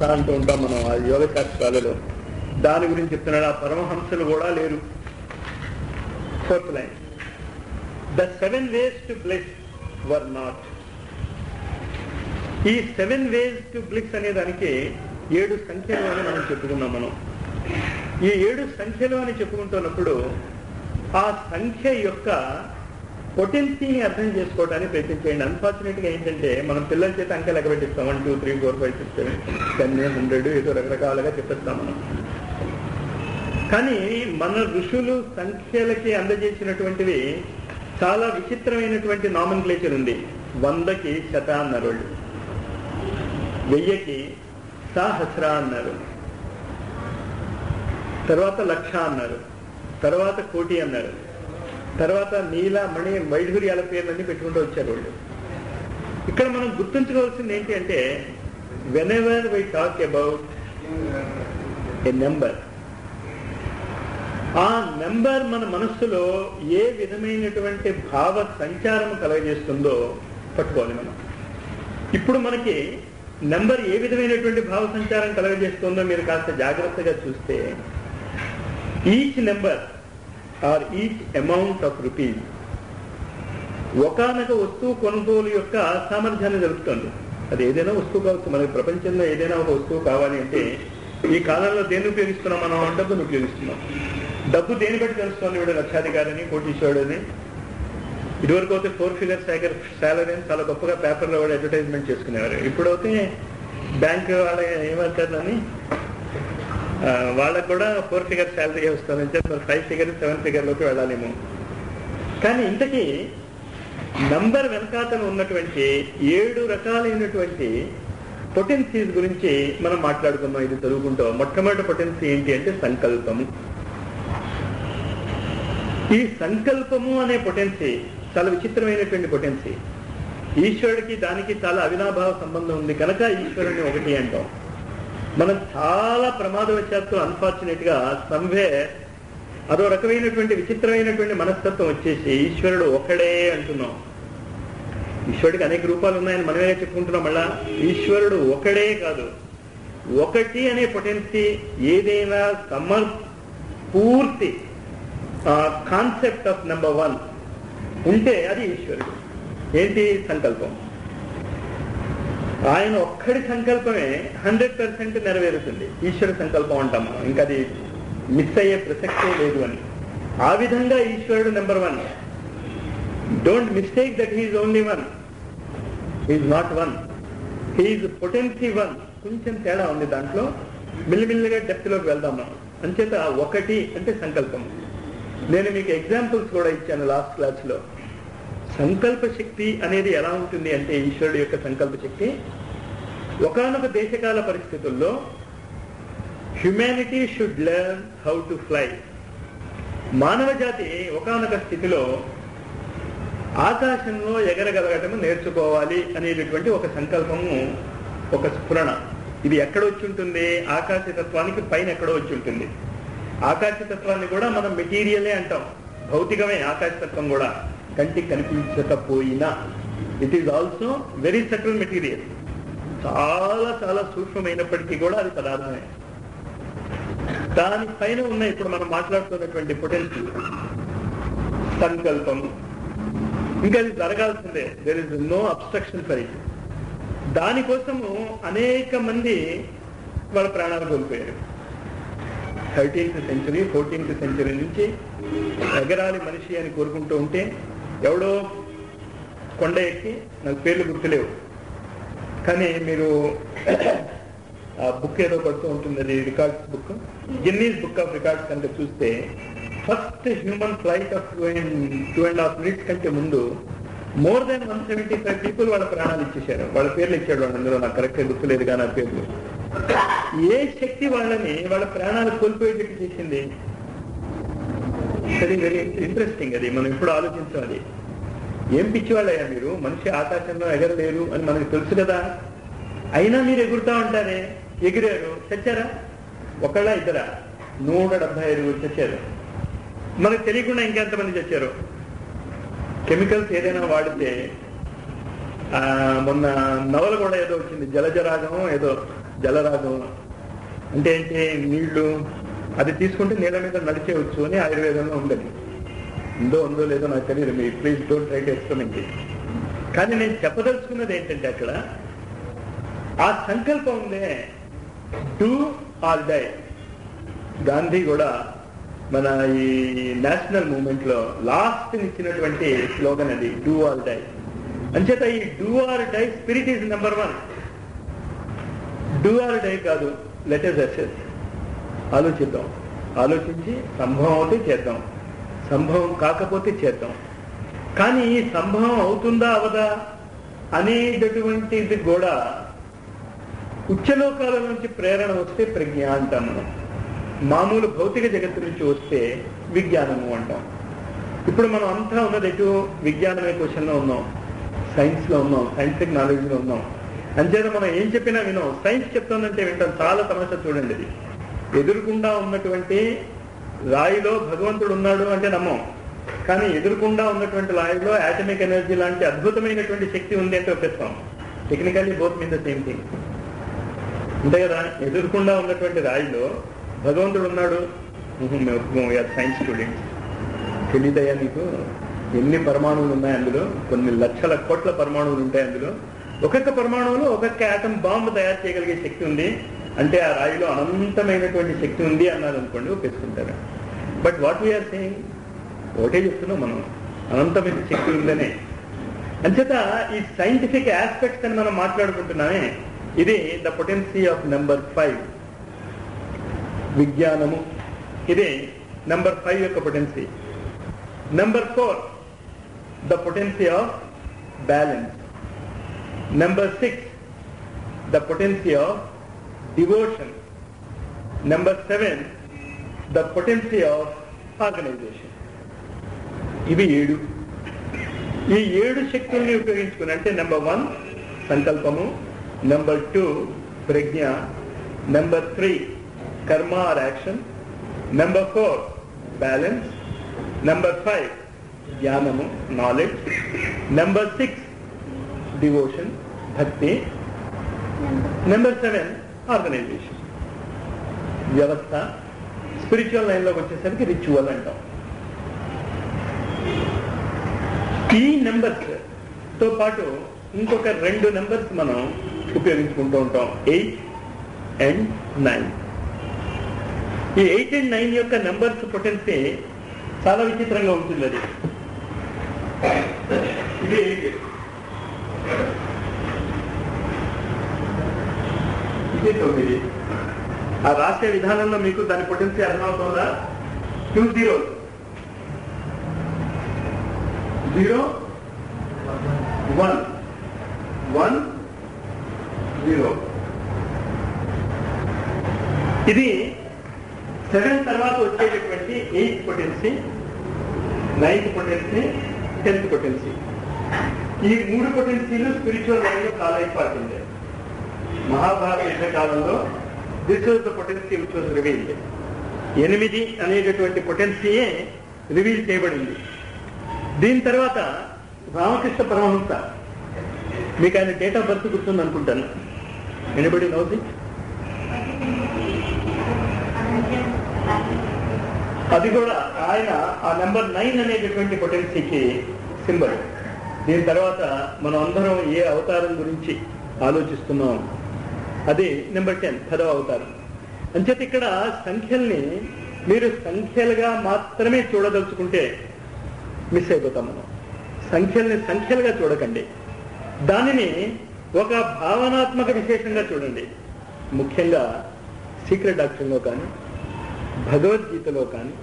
అంటూ ఉంటాం మనం ఆ యోగ శాస్త్రాలలో దాని గురించి చెప్తున్నాడు ఆ పరమహంసలు కూడా లేరు fourth line the seven ways to bless or not ఈ సెవెన్ వేస్ టు బ్లిక్స్ అనే దానికి ఏడు సంఖ్యలు అని మనం చెప్పుకున్నాం మనం ఈ ఏడు సంఖ్యలు అని చెప్పుకుంటున్నప్పుడు ఆ సంఖ్య యొక్క పొటెన్సీని అర్థం చేసుకోవడానికి ప్రయత్నించేయండి అన్ఫార్చునేట్ గా ఏంటంటే మనం పిల్లల చేత అంకె లెక్క పెట్టిస్తాం one two three four five six seven ten hundred ఏదో రకరకాలుగా చెప్పిస్తాం మనం కానీ మన ఋషులు సంఖ్యలకి అందజేసినటువంటివి చాలా విచిత్రమైనటువంటి నామన్ క్లేచర్ ఉంది వందకి శత అన్నారు వాళ్ళు వెయ్యికి సహస్ర అన్నారు తర్వాత లక్ష అన్నారు తర్వాత కోటి అన్నారు తర్వాత నీల మణి వైఢూర్యాల పేర్లన్నీ పెట్టుకుంటూ వచ్చారు వాళ్ళు ఇక్కడ మనం గుర్తుంచుకోవాల్సింది ఏంటి అంటే whenever we talk about a number ఆ నెంబర్ మన మనస్సులో ఏ విధమైనటువంటి భావ సంచారం కలగజేస్తుందో పట్టుకోవాలి మనం ఇప్పుడు మనకి నెంబర్ ఏ విధమైనటువంటి భావ సంచారం కలగజేస్తుందో మీరు కాస్త జాగ్రత్తగా చూస్తే each number or each amount of rupees ఒకనొక వస్తువు కొనుగోలు యొక్క సామర్థ్యాన్ని తెలుపుతుంది అది ఏదైనా వస్తువు కావచ్చు మనకి ప్రపంచంలో ఏదైనా ఒక వస్తువు కావాలి అంటే ఈ కాలంలో దేన్ని ఉపయోగిస్తున్నాం మనం డబ్బును ఉపయోగిస్తున్నాం డబ్బు దేని బట్టి తెలుస్తుంది వీడు లక్షాధికారిని కోటీశ్వరుడని ఇదివరకు అయితే ఫోర్ ఫిగర్ సైగర్ శాలరీ అని చాలా గొప్పగా పేపర్లో కూడా అడ్వర్టైజ్మెంట్ చేసుకునేవారు ఇప్పుడైతే బ్యాంక్ వాళ్ళ ఏమంటారని ఆ, వాళ్ళకు కూడా ఫోర్ ఫిగర్ శాలరీ వస్తుంది అంటే ఫైవ్ ఫిగర్ సెవెన్ ఫిగర్లోకి వెళ్ళాలేమో కానీ ఇంతకీ నంబర్ వెనకాతను ఉన్నటువంటి ఏడు రకాలైనటువంటి పొటెన్సీస్ గురించి మనం మాట్లాడుకుందాం ఇది చదువుకుంటాం మొట్టమొదటి పొటెన్సీ ఏంటి అంటే సంకల్పము ఈ సంకల్పము అనే పొటెన్సీ చాలా విచిత్రమైనటువంటి పొటెన్సీ ఈశ్వరుడికి దానికి చాలా అవినాభావ సంబంధం ఉంది కనుక ఈశ్వరుని ఒకటి అంటాం మనం చాలా ప్రమాదవశాత్తు అన్ఫార్చునేట్ గా సంవే అదో రకమైనటువంటి విచిత్రమైనటువంటి మనస్తత్వం వచ్చేసి ఈశ్వరుడు ఒకడే అంటున్నాం ఈశ్వరుడికి అనేక రూపాలు ఉన్నాయని మనమే చెప్పుకుంటున్నాం మళ్ళా ఈశ్వరుడు ఒకడే కాదు ఒకటి అనే పొటెన్సీ ఏదైనా సమర్ పూర్తి కాన్సెప్ట్ ఆఫ్ నెంబర్ వన్ ఉంటే అది ఈశ్వరుడు ఏంటి సంకల్పం ఆయన ఒక్కడి సంకల్పమే హండ్రెడ్ పర్సెంట్ నెరవేరుతుంది ఈశ్వర సంకల్పం అంటాం మనం ఇంకా అది మిస్ అయ్యే ప్రసక్తే లేదు అని ఆ విధంగా ఈశ్వరుడు number one don't mistake that he only one he not one he potency one కొంచెం తేడా ఉంది దాంట్లో మిల్లిమిల్లిగా డెప్త్ లోకి వెళ్దాం మనం అంచేత ఒకటి అంటే సంకల్పం నేను మీకు ఎగ్జాంపుల్స్ కూడా ఇచ్చాను లాస్ట్ క్లాస్ లో సంకల్ప శక్తి అనేది ఎలా ఉంటుంది అంటే ఈశ్వరుడు యొక్క సంకల్ప శక్తి ఒకనొక దేశకాల పరిస్థితుల్లో humanity should learn how to fly మానవ జాతి ఒకనొక స్థితిలో ఆకాశంలో ఎగరగలగటం నేర్చుకోవాలి అనేటటువంటి ఒక సంకల్పము ఒక స్ఫురణ ఇది ఎక్కడ వచ్చి ఉంటుంది ఆకాశతత్వానికి పైన ఎక్కడో వచ్చి ఉంటుంది ఆకాశతత్వాన్ని కూడా మనం మెటీరియలే అంటాం భౌతికమే ఆకాశతత్వం కూడా కంటికి కనిపించకపోయినా it is also very subtle material చాలా చాలా సూక్ష్మమైనప్పటికీ కూడా అది పదార్థమే దాని పైన ఉన్న ఇప్పుడు మనం మాట్లాడుతున్నటువంటి పొటెన్షియల్ సంకల్పం ఇంకా అది జరగాల్సిందే there is no obstruction for it దానికోసము అనేక మంది వాళ్ళ ప్రాణాలు కోల్పోయారు థర్టీన్త్ సెంచరీ ఫోర్టీన్త్ సెంచరీ నుంచి ఎగరాలి మనిషి అని కోరుకుంటూ ఉంటే ఎవడో కొండ ఎక్కి నాకు పేర్లు గుర్తులేవు కానీ మీరు ఆ బుక్ ఏదో పడుతూ ఉంటుంది అది records book Guinness book of records కనుక చూస్తే first human flight of two and two and half minutes కంటే ముందు more than one seventy five people వాళ్ళ ప్రాణాలు ఇచ్చేశారు వాళ్ళ పేర్లు ఇచ్చాడు వాళ్ళు అందులో నాకు కరెక్ట్గా గుర్తులేదు కానీ ఆ పేర్లు ఏ శక్తి వాళ్ళని వాళ్ళ ప్రాణాలు కోల్పోయేటట్టు చేసింది వెరీ వెరీ ఇంట్రెస్టింగ్ అది మనం ఇప్పుడు ఆలోచించాలి ఏం పిచ్చివాళ్ళయ్యా మీరు మనిషి ఆకాశంలో ఎగరలేరు అని మనకు తెలుసు కదా అయినా మీరు ఎగురుతా ఉంటారే ఎగిరారు చచ్చారా ఒకళ్ళ ఇద్దరా నూట డెబ్బై ఐదుగురు చచ్చారు మనకు తెలియకుండా ఇంకెంతమంది చచ్చారు కెమికల్స్ ఏదైనా వాడితే ఆ, మొన్న నవల కూడా ఏదో వచ్చింది జలజరాగం ఏదో జలరాగం అంటే ఏంటి నీళ్లు అది తీసుకుంటే నీళ్ళ మీద నడిచేయవచ్చు అని ఆయుర్వేదంలో ఉండదు ఉందో ఉందో లేదో నాకు తెలియదు మీరు please don't try to experiment కానీ నేను చెప్పదలుచుకున్నది ఏంటంటే అక్కడ ఆ సంకల్పం ఉందే డూ ఆర్ డై గాంధీ కూడా మన ఈ నేషనల్ మూమెంట్ లో లాస్ట్ ఇచ్చినటువంటి స్లోగన్ అది డూ ఆర్ డై అంచేత ఈ do or die spirit is number one do or die కాదు లెటెస్ అసెస్ ఆలోచిద్దాం ఆలోచించి సంభవం అవుతే చేద్దాం సంభవం కాకపోతే చేద్దాం కానీ ఈ సంభవం అవుతుందా అవదా అనేటటువంటిది కూడా ఉచ్చలోకాల నుంచి ప్రేరణ వస్తే ప్రజ్ఞ అంటాం మనం మామూలు భౌతిక జగత్తు నుంచి వస్తే విజ్ఞానము అంటాం ఇప్పుడు మనం అంతా ఉన్నది ఎటు విజ్ఞానమే క్వశ్చన్లో ఉన్నాం సైన్స్ లో ఉన్నాం సైంటిఫిక్ నాలెడ్జ్ లో ఉన్నాం అంచేత మనం ఏం చెప్పినా వినాం సైన్స్ చెప్తుందంటే వింటాం చాలా సమస్య చూడండి ఇది ఎదురుకుండా ఉన్నటువంటి రాయిలో భగవంతుడు ఉన్నాడు అంటే నమ్మం కానీ ఎదురుకుండా ఉన్నటువంటి రాయిలో యాటమిక్ ఎనర్జీ లాంటి అద్భుతమైనటువంటి శక్తి ఉంది అంటే ఒప్పిస్తాం technically both mean the same thing అంతే కదా ఎదురుకుండా ఉన్నటువంటి రాయిలో భగవంతుడు ఉన్నాడు సైన్స్ స్టూడెంట్స్ తెలియదయ్యా నీకు ఎన్ని పరమాణువులు ఉన్నాయి అందులో కొన్ని లక్షల కోట్ల పరమాణువులు ఉంటాయి అందులో ఒక్కొక్క పరమాణువులో ఒక్కొక్క ఆటం బాంబు తయారు చేయగలిగే శక్తి ఉంది అంటే ఆ రాయిలో అనంతమైనటువంటి శక్తి ఉంది అన్నారు అనుకోండి ఒప్పేసుకుంటారు బట్ వాట్ వీఆర్ సేయింగ్ ఒకటే చెప్తున్నాం మనం అనంతమైన శక్తి ఉందనే అంచేత ఈ సైంటిఫిక్ ఆస్పెక్ట్స్ అని మనం మాట్లాడుకుంటున్నామే ఇది the potency of number five విజ్ఞానము ఇది నెంబర్ ఫైవ్ యొక్క potency number four the potency of balance number six the potency of devotion number seven the potency of organisation ఇవి ఏడు ఈ ఏడు శక్తుల్ని ఉపయోగించుకుని అంటే నెంబర్ వన్ సంకల్పము నెంబర్ టూ ప్రజ్ఞ నెంబర్ త్రీ కర్మ or action number four balance number five జ్ఞానము నాలెడ్జ్ నెంబర్ సిక్స్ డివోషన్ భక్తి నెంబర్ సెవెన్ ఆర్గనైజేషన్ వ్యవస్థ స్పిరిచువల్ లైన్లోకి వచ్చేసరికి రిచువల్ అంటాం ఈ నెంబర్స్ తో పాటు ఇంకొక రెండు నెంబర్స్ మనం ఉపయోగించుకుంటూ ఉంటాం ఎయిట్ అండ్ నైన్ ఈ ఎయిట్ అండ్ నైన్ యొక్క నెంబర్స్ పొటెన్సీ చాలా విచిత్రంగా ఉంటుంది అది ఇది eight. ఇది తొమ్మిది ఆ రాసే విధానంలో మీకు దాని పొటెన్సీ అర్థమవుతుందా two zero zero one one zero ఇది సెవెన్ తర్వాత వచ్చేటటువంటి eighth potency ninth potency tenth potency ఈ మూడు పొటెన్సీలు స్పిరిచువల్ లైన్ లో చాలా ఇంపార్టెంట్ మహాభారత యుద్ధ కాలంలో this was the potency which was revealed ఎనిమిది అనేటటువంటి పొటెన్సీయే రివీల్ చేయబడింది దీని తర్వాత రామకృష్ణ పరమహంస మీకు ఆయన డేట్ ఆఫ్ బర్త్ గుర్తుంది అనుకుంటాను ఎనిబడి నోస్ ఇట్ అది కూడా ఆయన ఆ నెంబర్ నైన్ అనేటటువంటి పొటెన్సీకి సింబల్ దీని తర్వాత మనం అందరం ఏ అవతారం గురించి ఆలోచిస్తున్నాం అది నెంబర్ టెన్ పదవ అవతారం అంచేత ఇక్కడ సంఖ్యల్ని మీరు సంఖ్యలుగా మాత్రమే చూడదలుచుకుంటే మిస్ అయిపోతాం మనం సంఖ్యల్ని సంఖ్యలుగా చూడకండి దానిని ఒక భావనాత్మక విశేషంగా చూడండి ముఖ్యంగా సీక్రెట్ డాక్టర్లో కానీ భగవద్గీతలో కానీ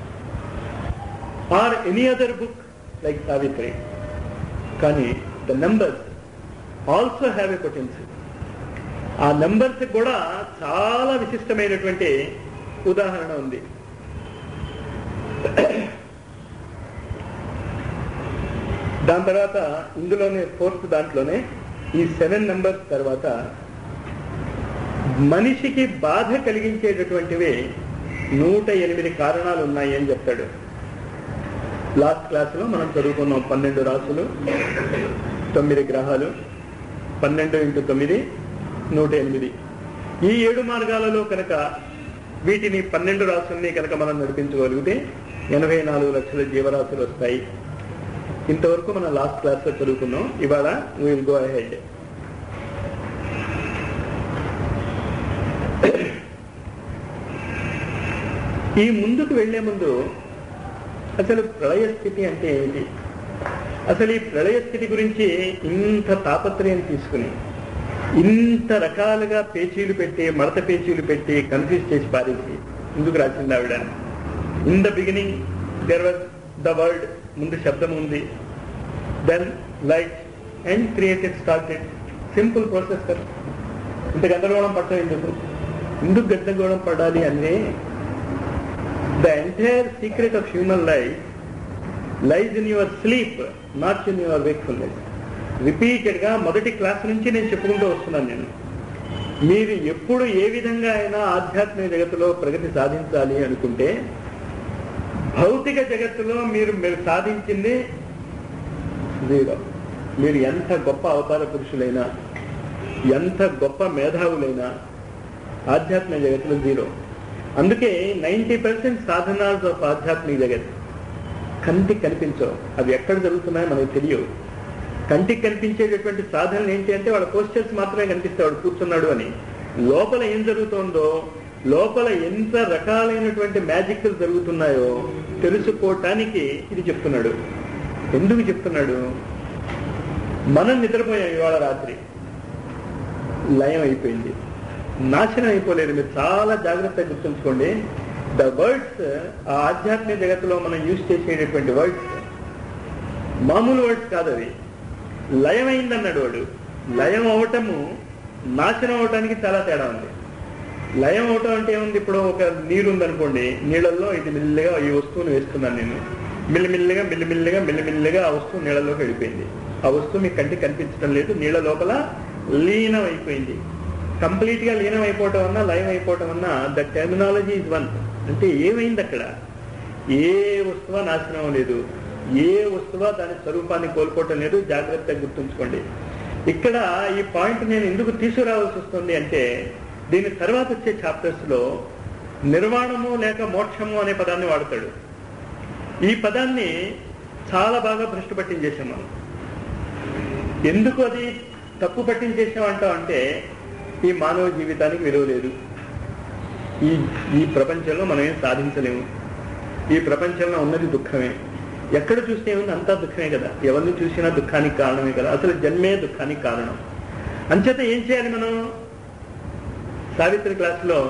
or any other book like Savitri కానీ the numbers also have a potential ఆ నెంబర్స్ కూడా చాలా విశిష్టమైనటువంటి ఉదాహరణ ఉంది దాని తర్వాత ఇందులోనే ఫోర్త్ దాంట్లోనే ఈ సెవెన్ నెంబర్స్ తర్వాత మనిషికి బాధ కలిగించేటటువంటివి నూట ఎనిమిది కారణాలు ఉన్నాయి అని చెప్తాడు లాస్ట్ క్లాసులో మనం చదువుకున్నాం పన్నెండు రాసులు తొమ్మిది గ్రహాలు పన్నెండు ఇంటూ తొమ్మిది నూట ఎనిమిది ఈ ఏడు మార్గాలలో కనుక వీటిని పన్నెండు రాసుల్ని కనుక మనం నడిపించగలిగితే ఎనభై నాలుగు లక్షల జీవరాశులు వస్తాయి ఇంతవరకు మనం లాస్ట్ క్లాస్ లో చదువుకున్నాం ఇవాళ విల్ గో అహెడ్ ఈ ముందుకు వెళ్లే ముందు అసలు ప్రళయ స్థితి అంటే ఏమిటి అసలు ఈ ప్రళయ స్థితి గురించి ఇంత తాపత్రయం తీసుకుని ఇంత రకాలుగా పేచీలు పెట్టి మడత పేచీలు పెట్టి కన్ఫ్యూజ్ చేసి పారేసి ముందుకు రాసింది ఆవిడ in the beginning there was the word ముందు శబ్దం ఉంది then light and created started simple process కదా ఇంత గందరగోళం పడటం ఎందుకు ఎందుకు గందరగోళం పడాలి అంటే the entire secret of human life lies in your sleep not in your wakefulness repeated గా మొదటి క్లాస్ నుంచి నేను చెప్పుకుంటూ వస్తున్నాను నేను మీరు ఎప్పుడు ఏ విధంగా అయినా ఆధ్యాత్మిక జగత్తులో ప్రగతి సాధించాలి అనుకుంటే భౌతిక జగత్తులో మీరు మీరు సాధించింది జీరో మీరు ఎంత గొప్ప అవతార పురుషులైనా ఎంత గొప్ప మేధావులైనా ఆధ్యాత్మిక జగత్తులో జీరో అందుకే నైంటీ పర్సెంట్ సాధనాలు ఆఫ్ ఆధ్యాత్మిక జగత్ కంటికి కనిపించవు అవి ఎక్కడ జరుగుతున్నాయో మనకు తెలియవు కంటికి కనిపించేటటువంటి సాధనలు ఏంటి అంటే వాళ్ళ పోస్టర్స్ మాత్రమే కనిపిస్తాయి వాడు కూర్చున్నాడు అని లోపల ఏం జరుగుతోందో లోపల ఎంత రకాలైనటువంటి మ్యాజిక్లు జరుగుతున్నాయో తెలుసుకోవటానికి ఇది చెప్తున్నాడు ఎందుకు చెప్తున్నాడు మనం నిద్రపోయాం ఇవాళ రాత్రి లయం అయిపోయింది నాశనం అయిపోలేదు మీరు చాలా జాగ్రత్తగా గుర్తుంచుకోండి ద వర్డ్స్ ఆ ఆధ్యాత్మిక జగత్తులో మనం యూజ్ చేసేటటువంటి వర్డ్స్ మామూలు వర్డ్స్ కాదు అవి లయం అయిందన్నాడు వాడు లయం అవటము నాశనం అవటానికి చాలా తేడా ఉంది లయం అవటం అంటే ఏముంది ఇప్పుడు ఒక నీరు ఉందనుకోండి నీళ్ళల్లో ఇది మెల్లిగా ఈ వస్తువుని వేస్తున్నాను నేను మిల్లిమిల్లిగా మిల్లిమిల్లిగా మిల్లిమిల్లిగా ఆ వస్తువు నీళ్ళలోకి వెళ్ళిపోయింది ఆ వస్తువు మీకు కంటికి కనిపించడం లేదు నీళ్ళ లోపల లీనం అయిపోయింది కంప్లీట్ గా లీనం అయిపోవటం వల్ల లయం అయిపోవటం వల్ల ద టెర్మినాలజీ ఇస్ వన్ అంటే ఏమైంది అక్కడ ఏ వస్తువు నాశనం లేదు ఏ వస్తువు దాని స్వరూపాన్ని కోల్పోవటం లేదు జాగ్రత్తగా గుర్తుంచుకోండి ఇక్కడ ఈ పాయింట్ నేను ఎందుకు తీసుకురావాల్సి వస్తుంది అంటే దీని తర్వాత వచ్చే చాప్టర్స్ లో నిర్వాణము లేక మోక్షము అనే పదాన్ని వాడతాడు ఈ పదాన్ని చాలా బాగా భ్రష్టు పట్టించేసాం మనం ఎందుకు అది తప్పు పట్టించేసామంటాం అంటే ఈ మానవ జీవితానికి విలువ లేదు ఈ ఈ ప్రపంచంలో మనం ఏం సాధించలేము ఈ ప్రపంచంలో ఉన్నది దుఃఖమే ఎక్కడ చూస్తే ఏముంది అంతా దుఃఖమే కదా ఎవరిని చూసినా దుఃఖానికి కారణమే కదా అసలు జన్మే దుఃఖానికి కారణం అంచేత ఏం చేయాలి మనం సావిత్రి క్లాసులో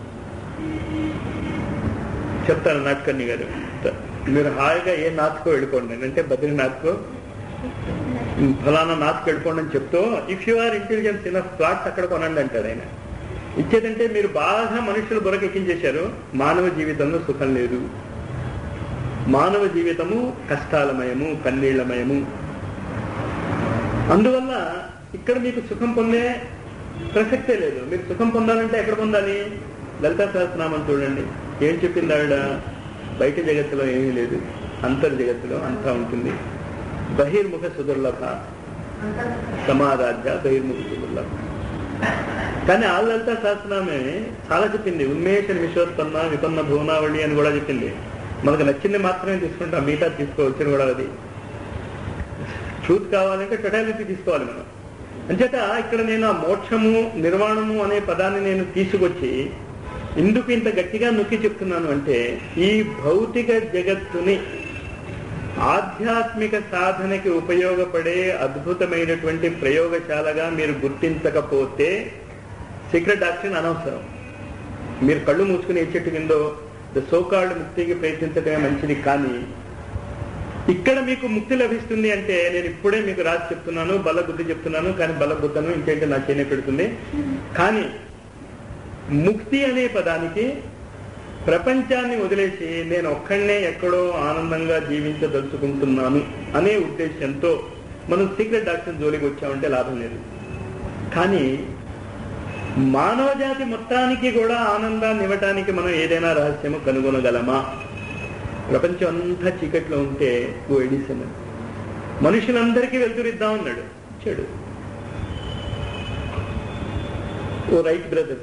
చెప్తారు నాటకన్ని గారు మీరు హాయిగా ఏ నాథ్కో వెళ్ళిపోండి అంటే బద్రీనాథ్కో ఫలానా నాథ్కి వెళ్ళిపోండి అని చెప్తూ if you are intelligence in flats అక్కడ కొనండి అంటాడు ఆయన ఇచ్చేదంటే మీరు బాగా మనుషులు బురకెక్కించేశారు మానవ జీవితంలో సుఖం లేదు మానవ జీవితము కష్టాలమయము కన్నీళ్లమయము అందువల్ల ఇక్కడ మీకు సుఖం పొందే ప్రసక్తే లేదు మీరు సుఖం పొందాలంటే ఎక్కడ పొందాలి లలితా సహస్రనామం చూడండి ఏం చెప్పింది ఆవిడ బయట జగత్తులో ఏమీ లేదు అంతర్ జగత్తులో అంతా ఉంటుంది బహిర్ముఖ సుదుర్లభ సమారాధ్య బహిర్ముఖ సుదుర్లభ కానీ ఆ లలితా సహస్రనామే చాలా చెప్పింది ఉన్మేష నిమిషోత్పన్న విపన్న భువనావళి అని కూడా చెప్పింది మనకు నచ్చింది మాత్రమే తీసుకుంటాం మిగతా తీసుకోవచ్చు కూడా అది ట్రూత్ కావాలంటే టొటాలిటీ తీసుకోవాలి మనం అంచేత ఇక్కడ నేను ఆ మోక్షము నిర్వాణము అనే పదాన్ని నేను తీసుకొచ్చి ఎందుకు ఇంత గట్టిగా నొక్కి చెప్తున్నాను అంటే ఈ భౌతిక జగత్తుని ఆధ్యాత్మిక సాధనకి ఉపయోగపడే అద్భుతమైనటువంటి ప్రయోగశాలగా మీరు గుర్తించకపోతే సీక్రెట్ డాక్టర్ అనవసరం మీరు కళ్ళు మూసుకుని ఏ చెట్టు కిందో ద సోకాల్డ్ ముక్తికి ప్రయత్నించడమే మంచిది కానీ ఇక్కడ మీకు ముక్తి లభిస్తుంది అంటే నేను ఇప్పుడే మీకు రాసి చెప్తున్నాను బల బుద్ధి చెప్తున్నాను కానీ బల బుద్ధను ఇంకేంటి నా చేనే పెడుతుంది కానీ ముక్తి అనే పదానికి ప్రపంచాన్ని వదిలేసి నేను ఒక్కడనే ఎక్కడో ఆనందంగా జీవించదలుచుకుంటున్నాను అనే ఉద్దేశంతో మనం సీక్రెట్ డాక్టర్ జోలికి వచ్చామంటే లాభం లేదు కానీ మానవ జాతి మొత్తానికి కూడా ఆనందాన్ని ఇవ్వటానికి మనం ఏదైనా రహస్యము కనుగొనగలమా ప్రపంచం అంతా చీకట్లో ఉంటే ఓ ఎడిసన్ మనుషులందరికీ వెళ్తురిద్దాం అన్నాడు ఇచ్చాడు ఓ రైట్ బ్రదర్స్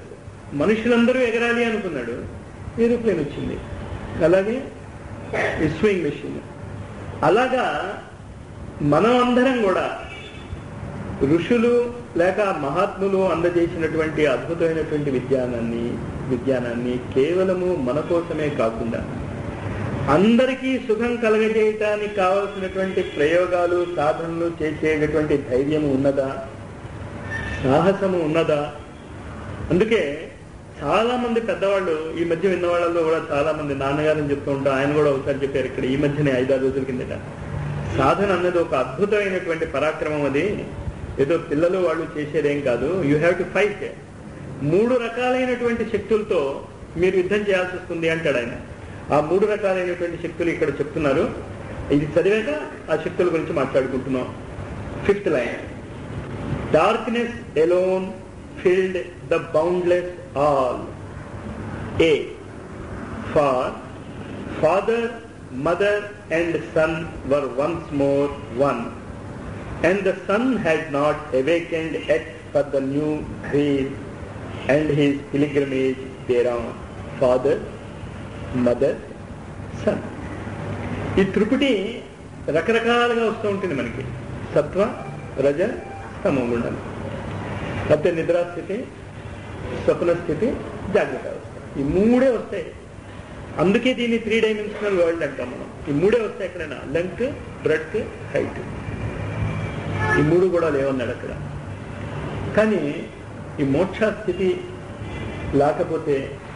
మనుషులందరూ ఎగరాలి అనుకున్నాడు ఏరోప్లేన్ వచ్చింది అలాగే స్వింగ్ మెషిన్ అలాగా మనం అందరం కూడా ఋషులు లేక మహాత్ములు అందజేసినటువంటి అద్భుతమైనటువంటి విజ్ఞానాన్ని విజ్ఞానాన్ని కేవలము మన కోసమే కాకుండా అందరికీ సుఖం కలగజేయటానికి కావలసినటువంటి ప్రయోగాలు సాధనలు చేసేటటువంటి ధైర్యం ఉన్నదా సాహసము ఉన్నదా అందుకే చాలా మంది పెద్దవాళ్ళు ఈ మధ్య విన్న వాళ్ళలో కూడా చాలా మంది నాన్నగారని చెప్తూ ఉంటాం ఆయన కూడా ఒకసారి చెప్పారు ఇక్కడ ఈ మధ్యనే ఐదారు రోజుల కిందట సాధన అన్నది ఒక అద్భుతమైనటువంటి పరాక్రమం అది ఏదో పిల్లలు వాళ్ళు చేసేదేం కాదు యూ హ్యావ్ టు ఫైట్ మూడు రకాలైనటువంటి శక్తులతో మీరు యుద్ధం చేయాల్సి వస్తుంది అంటాడు ఆయన ఆ మూడు రకాలైనటువంటి శక్తులు ఇక్కడ చెప్తున్నారు ఇది చదివాక ఆ శక్తుల గురించి మాట్లాడుకుంటున్నాం fifth line darkness alone filled the boundless all ఏ for father mother and son were once more one and the sun had not awakened yet for the new grace and his pilgrimage thereon. Father, mother, son. ఈ త్రిపుటి రకరకాలుగా వస్తూ ఉంటుంది మనకి సత్వ రజ స్తమం గుండాలి లేకపోతే నిద్రాస్థితి స్వప్న స్థితి జాగ్రత్త అవస్థ ఈ మూడే వస్తాయి అందుకే దీన్ని త్రీ డైమెన్షనల్ వరల్డ్ అంటాం మనం ఈ మూడే వస్తాయి ఎక్కడైనా లెంత్ బ్రెడ్త్ హైట్ ఈ మూడు కూడా లేవన్నాడు అక్కడ కానీ ఈ మోక్ష స్థితి లేకపోతే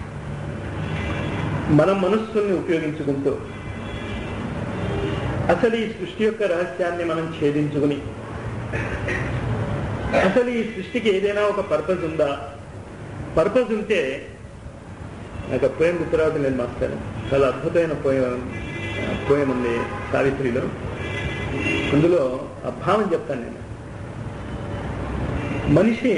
మన మనస్సుల్ని ఉపయోగించుకుంటూ అసలు ఈ సృష్టి యొక్క రహస్యాన్ని మనం ఛేదించుకుని అసలు ఈ సృష్టికి ఏదైనా ఒక పర్పస్ ఉందా పర్పస్ ఉంటే నాకు పోయం గుర్తురావటం నేను మాస్టర్ చాలా అద్భుతమైన పోయం పోయం ఉంది సావిత్రిలో అందులో ఆ భావం చెప్తాను నేను మనిషి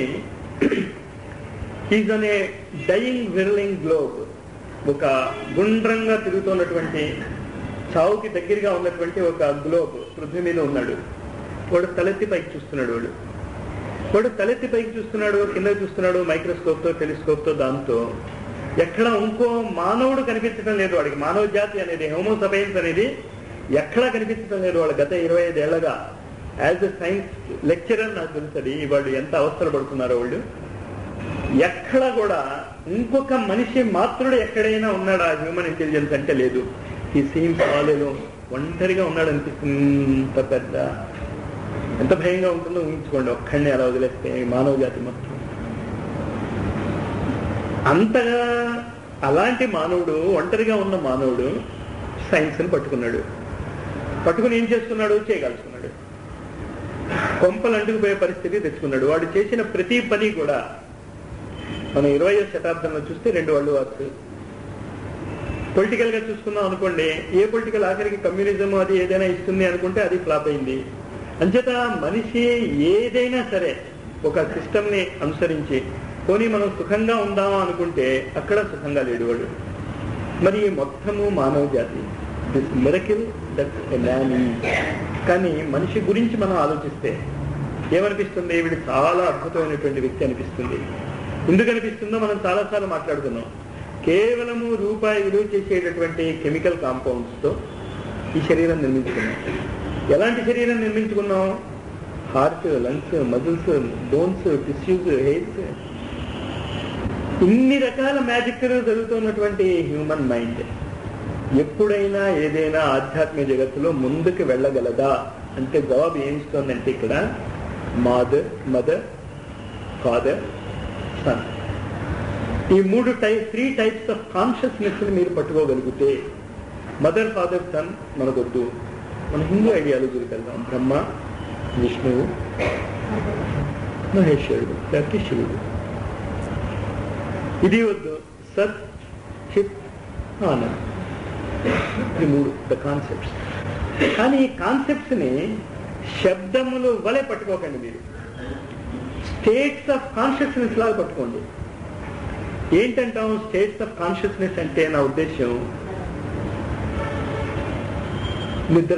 ఈజ్ అనే డయింగ్ విర్లింగ్ గ్లోబ్ ఒక గుండ్రంగా తిరుగుతున్నటువంటి చావుకి దగ్గరగా ఉన్నటువంటి ఒక గ్లోబ్ పృథ్వీ మీద ఉన్నాడు వాడు తలెత్తి పైకి చూస్తున్నాడు వాడు వాడు తలెత్తి పైకి చూస్తున్నాడు కింద చూస్తున్నాడు మైక్రోస్కోప్ తో టెలిస్కోప్ తో దాంతో ఎక్కడ ఇంకో మానవుడు కనిపించడం లేదు వాడికి మానవ జాతి అనేది హోమోసపైన్స్ అనేది ఎక్కడా కనిపించడం లేదు వాళ్ళు గత ఇరవై ఐదేళ్లగా యాజ్ ఎ సైన్స్ లెక్చరర్ నాకు తెలుసది వాళ్ళు ఎంత అవస్థలు పడుతున్నారో వాళ్ళు ఎక్కడ కూడా ఇంకొక మనిషి మాత్రుడు ఎక్కడైనా ఉన్నాడా హ్యూమన్ ఇంటెలిజెన్స్ అంటే లేదు ఈ సీమ్స్ ఆలేలో ఒంటరిగా ఉన్నాడు అనిపిస్తుంది ఇంత పెద్ద ఎంత భయంగా ఉంటుందో ఊహించుకోండి ఒక్కడిని అలా వదిలేస్తే ఈ మానవ జాతి మొత్తం అంతగా అలాంటి మానవుడు ఒంటరిగా ఉన్న మానవుడు సైన్స్ని పట్టుకున్నాడు పట్టుకుని ఏం చేస్తున్నాడు చేయగలుగుతున్నాడు కొంపలు అంటుకుపోయే పరిస్థితి తెచ్చుకున్నాడు వాడు చేసిన ప్రతి పని కూడా మనం ఇరవై శతాబ్దంలో చూస్తే రెండు వరల్డ్ వార్స్ పొలిటికల్ గా చూసుకుందాం అనుకోండి ఏ పొలిటికల్ ఆఖరికి కమ్యూనిజం అది ఏదైనా ఇస్తుంది అనుకుంటే అది ఫ్లాప్ అయింది అంచేత మనిషి ఏదైనా సరే ఒక సిస్టమ్ ని అనుసరించి పోనీ మనం సుఖంగా ఉందామా అనుకుంటే అక్కడ సుఖంగా లేడు వాడు మరి ఈ మొత్తము మానవ జాతి దిస్ మిరకిల్ దట్ కానీ మనిషి గురించి మనం ఆలోచిస్తే ఏమనిపిస్తుంది వీడు చాలా అద్భుతమైనటువంటి వ్యక్తి అనిపిస్తుంది ఎందుకు అనిపిస్తుందో మనం చాలాసార్లు మాట్లాడుకున్నాం కేవలము రూపాయి విలువ చేసేటటువంటి కెమికల్ కాంపౌండ్స్ తో ఈ శరీరం నిర్మించుకున్నాం ఎలాంటి శరీరం నిర్మించుకున్నాం heart lungs muscles bones tissues hairs ఇన్ని రకాల మ్యాజిక్లు జరుగుతున్నటువంటి హ్యూమన్ మైండ్ ఎప్పుడైనా ఏదైనా ఆధ్యాత్మిక జగత్తులో ముందుకు వెళ్ళగలదా అంటే జవాబు ఏమిస్తోందంటే ఇక్కడ మాదర్ మదర్ ఫాదర్ సన్ ఈ మూడు type three types of consciousness ని మీరు పట్టుకోగలిగితే మదర్ ఫాదర్ సన్ మనకొద్దు మన హిందూ ఐడియాలజీకి వెళ్దాం బ్రహ్మ విష్ణువు మహేశ్వరుడు లేకపోతే శివుడు ఇది వద్దు సత్ చిత్ ఆనంద్ ఇది మూడు ద కాన్సెప్ట్స్ కానీ ఈ కాన్సెప్ట్స్ ని శబ్దములు వలె పట్టుకోకండి మీరు స్టేట్స్ ఆఫ్ కాన్షియస్నెస్ లాగా పట్టుకోండి ఏంటంటాం స్టేట్స్ ఆఫ్ కాన్షియస్నెస్ అంటే నా ఉద్దేశం నిద్ర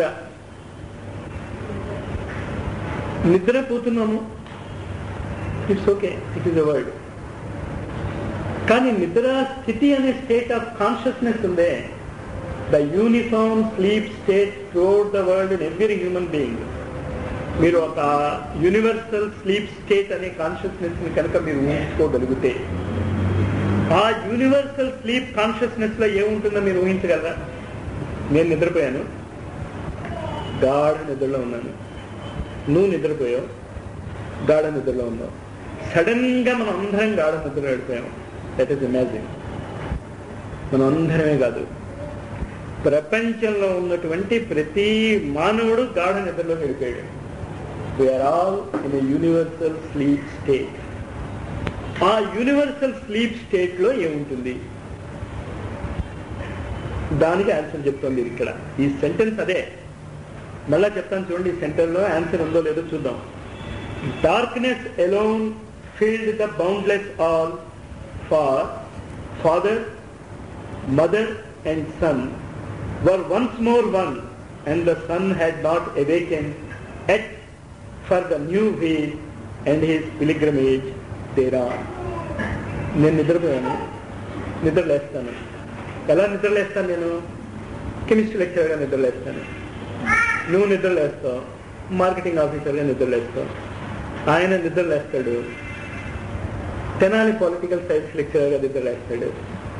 నిద్రపోతున్నాము it's okay it is a word కానీ నిద్ర స్థితి అనే స్టేట్ ఆఫ్ కాన్షియస్నెస్ ఉందే the uniform sleep state throughout the world in every human being మీరు ఒక యూనివర్సల్ స్లీప్ స్టేట్ అనే కాన్షియస్నెస్ ని కనుక మీరు ఊహించుకోగలిగితే ఆ యూనివర్సల్ స్లీప్ కాన్షియస్నెస్ లో ఏముంటుందో మీరు ఊహించగలరా నేను నిద్రపోయాను గాఢ నిద్రలో ఉన్నాను నువ్వు నిద్రపోయావు గాఢ నిద్రలో ఉన్నావు సడన్ గా మనం అందరం గాఢ నిద్రలో వెళ్ళిపోయాం దట్ ఈస్ ఇమాజిన్ మనం అందరమే కాదు ప్రపంచంలో ఉన్నటువంటి ప్రతి మానవుడు గాఢ నిద్రలోకి వెళ్ళిపోయాడు we are all in universal sleep state ఆ యూనివర్సల్ స్లీప్ స్టేట్ లో ఏముంటుంది దానికి ఆన్సర్ చెప్తుంది ఇది ఇక్కడ ఈ సెంటెన్స్ అదే మళ్ళా చెప్తాను చూడండి ఈ సెంటర్ లో ఆన్సర్ ఉందో లేదో చూద్దాం darkness alone field the boundless all for father mother and son were once more one, and the sun had not awakened yet for the new way and his pilgrimage thereon. నేను నిద్రపోయాను నిద్ర లేస్తాను ఎలా నిద్ర లేస్తాను నేను కెమిస్ట్రీ లెక్చరర్గా నిద్ర లేస్తాను నువ్వు నిద్ర లేస్తావు మార్కెటింగ్ ఆఫీసర్గా నిద్ర లేస్తావు ఆయన నిద్ర లేస్తాడు తెనాలి పొలిటికల్ సైన్స్ లెక్చరర్గా నిద్ర లేస్తాడు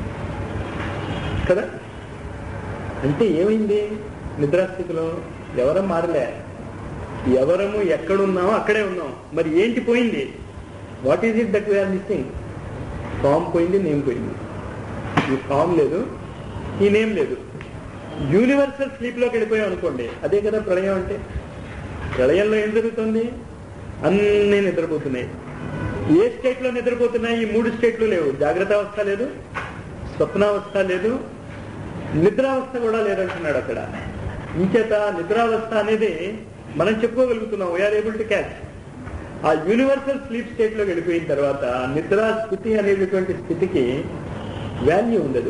కదా అంటే ఏమైంది నిద్రాస్థితిలో ఎవరం మారలే ఎవరము ఎక్కడున్నామో అక్కడే ఉన్నాం మరి ఏంటి పోయింది what is it that we are missing form పోయింది నేమ్ పోయింది ఈ ఫామ్ లేదు ఈ నేమ్ లేదు యూనివర్సల్ స్లీప్లోకి వెళ్ళిపోయాం అనుకోండి అదే కదా ప్రళయం అంటే ప్రళయంలో ఏం జరుగుతుంది అన్నీ నిద్రపోతున్నాయి ఏ స్టేట్లో నిద్రపోతున్నాయి ఈ మూడు స్టేట్లు లేవు జాగ్రత్త అవస్థ లేదు స్వప్నావస్థ లేదు నిద్రావస్థ కూడా లేదంటున్నాడు అక్కడ ఇంచేత నిద్రావస్థ అనేది మనం చెప్పుకోగలుగుతున్నాం వీఆర్ ఏబుల్ టు క్యాచ్ ఆ యూనివర్సల్ స్లీప్ స్టేట్ లో వెళ్ళిపోయిన తర్వాత నిద్రా స్థితి అనేటటువంటి స్థితికి వాల్యూ ఉండదు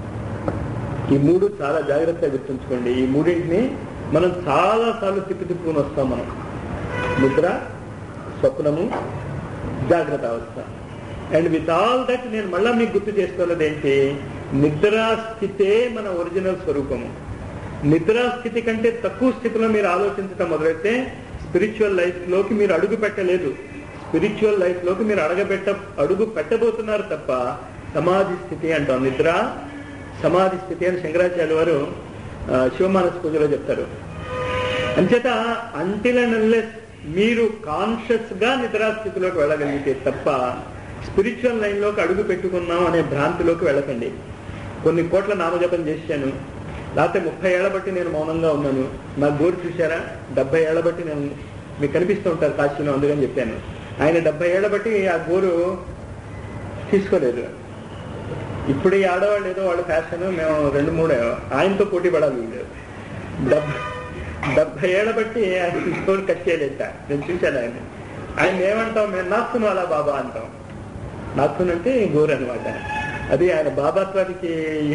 ఈ మూడు చాలా జాగ్రత్తగా గుర్తుంచుకోండి ఈ మూడింటిని మనం చాలా సార్లు తిప్పి తిప్పుకుని వస్తాం మనం నిద్ర స్వప్నము జాగ్రత్త అవస్థ అండ్ విత్ ఆల్ దట్ నేను మళ్ళా మీకు గుర్తు చేస్తున్నది ఏంటి నిద్రా స్థితే మన ఒరిజినల్ స్వరూపము నిద్రా స్థితి కంటే తక్కువ స్థితిలో మీరు ఆలోచించడం మొదలైతే స్పిరిచువల్ లైఫ్ లోకి మీరు అడుగు పెట్టలేదు స్పిరిచువల్ లైఫ్ లోకి మీరు అడగబెట్ట అడుగు పెట్టబోతున్నారు తప్ప సమాధి స్థితి అంటాం నిద్ర సమాధి స్థితి అని శంకరాచార్య వారు ఆ, శివమానస పూజలో చెప్తారు అంచేత అంటిల్ అండ్ అన్లెస్ మీరు కాన్షియస్ గా నిద్రాస్థితిలోకి వెళ్ళగలిగితే తప్ప స్పిరిచువల్ లైన్ లోకి అడుగు పెట్టుకున్నాం అనే భ్రాంతిలోకి వెళ్ళకండి కొన్ని కోట్ల నామజపం చేశాను లేకపోతే ముప్పై ఏళ్ల బట్టి నేను మౌనంగా ఉన్నాను నా గోరు చూశారా డెబ్బై ఏళ్ల బట్టి నేను మీకు కనిపిస్తూ ఉంటారు కాశీలో అందుకని చెప్పాను ఆయన డెబ్బై ఏళ్ల బట్టి ఆ గోరు తీసుకోలేదు ఇప్పుడు ఈ ఆడవాళ్ళు ఏదో వాళ్ళ ఫ్యాషన్ మేము రెండు మూడు ఆయనతో పోటీ పడాలి వీళ్ళు డెబ్బై డెబ్బై ఏళ్ళ బట్టి ఆయన గోరు కట్ చేయలేట నేను చూశాను ఆయన ఆయన ఏమంటాం మేము నాస్తును అలా బాబా అంటాం నాస్తున్ అంటే గోరు అనమాట అది ఆయన బాబాత్వానికి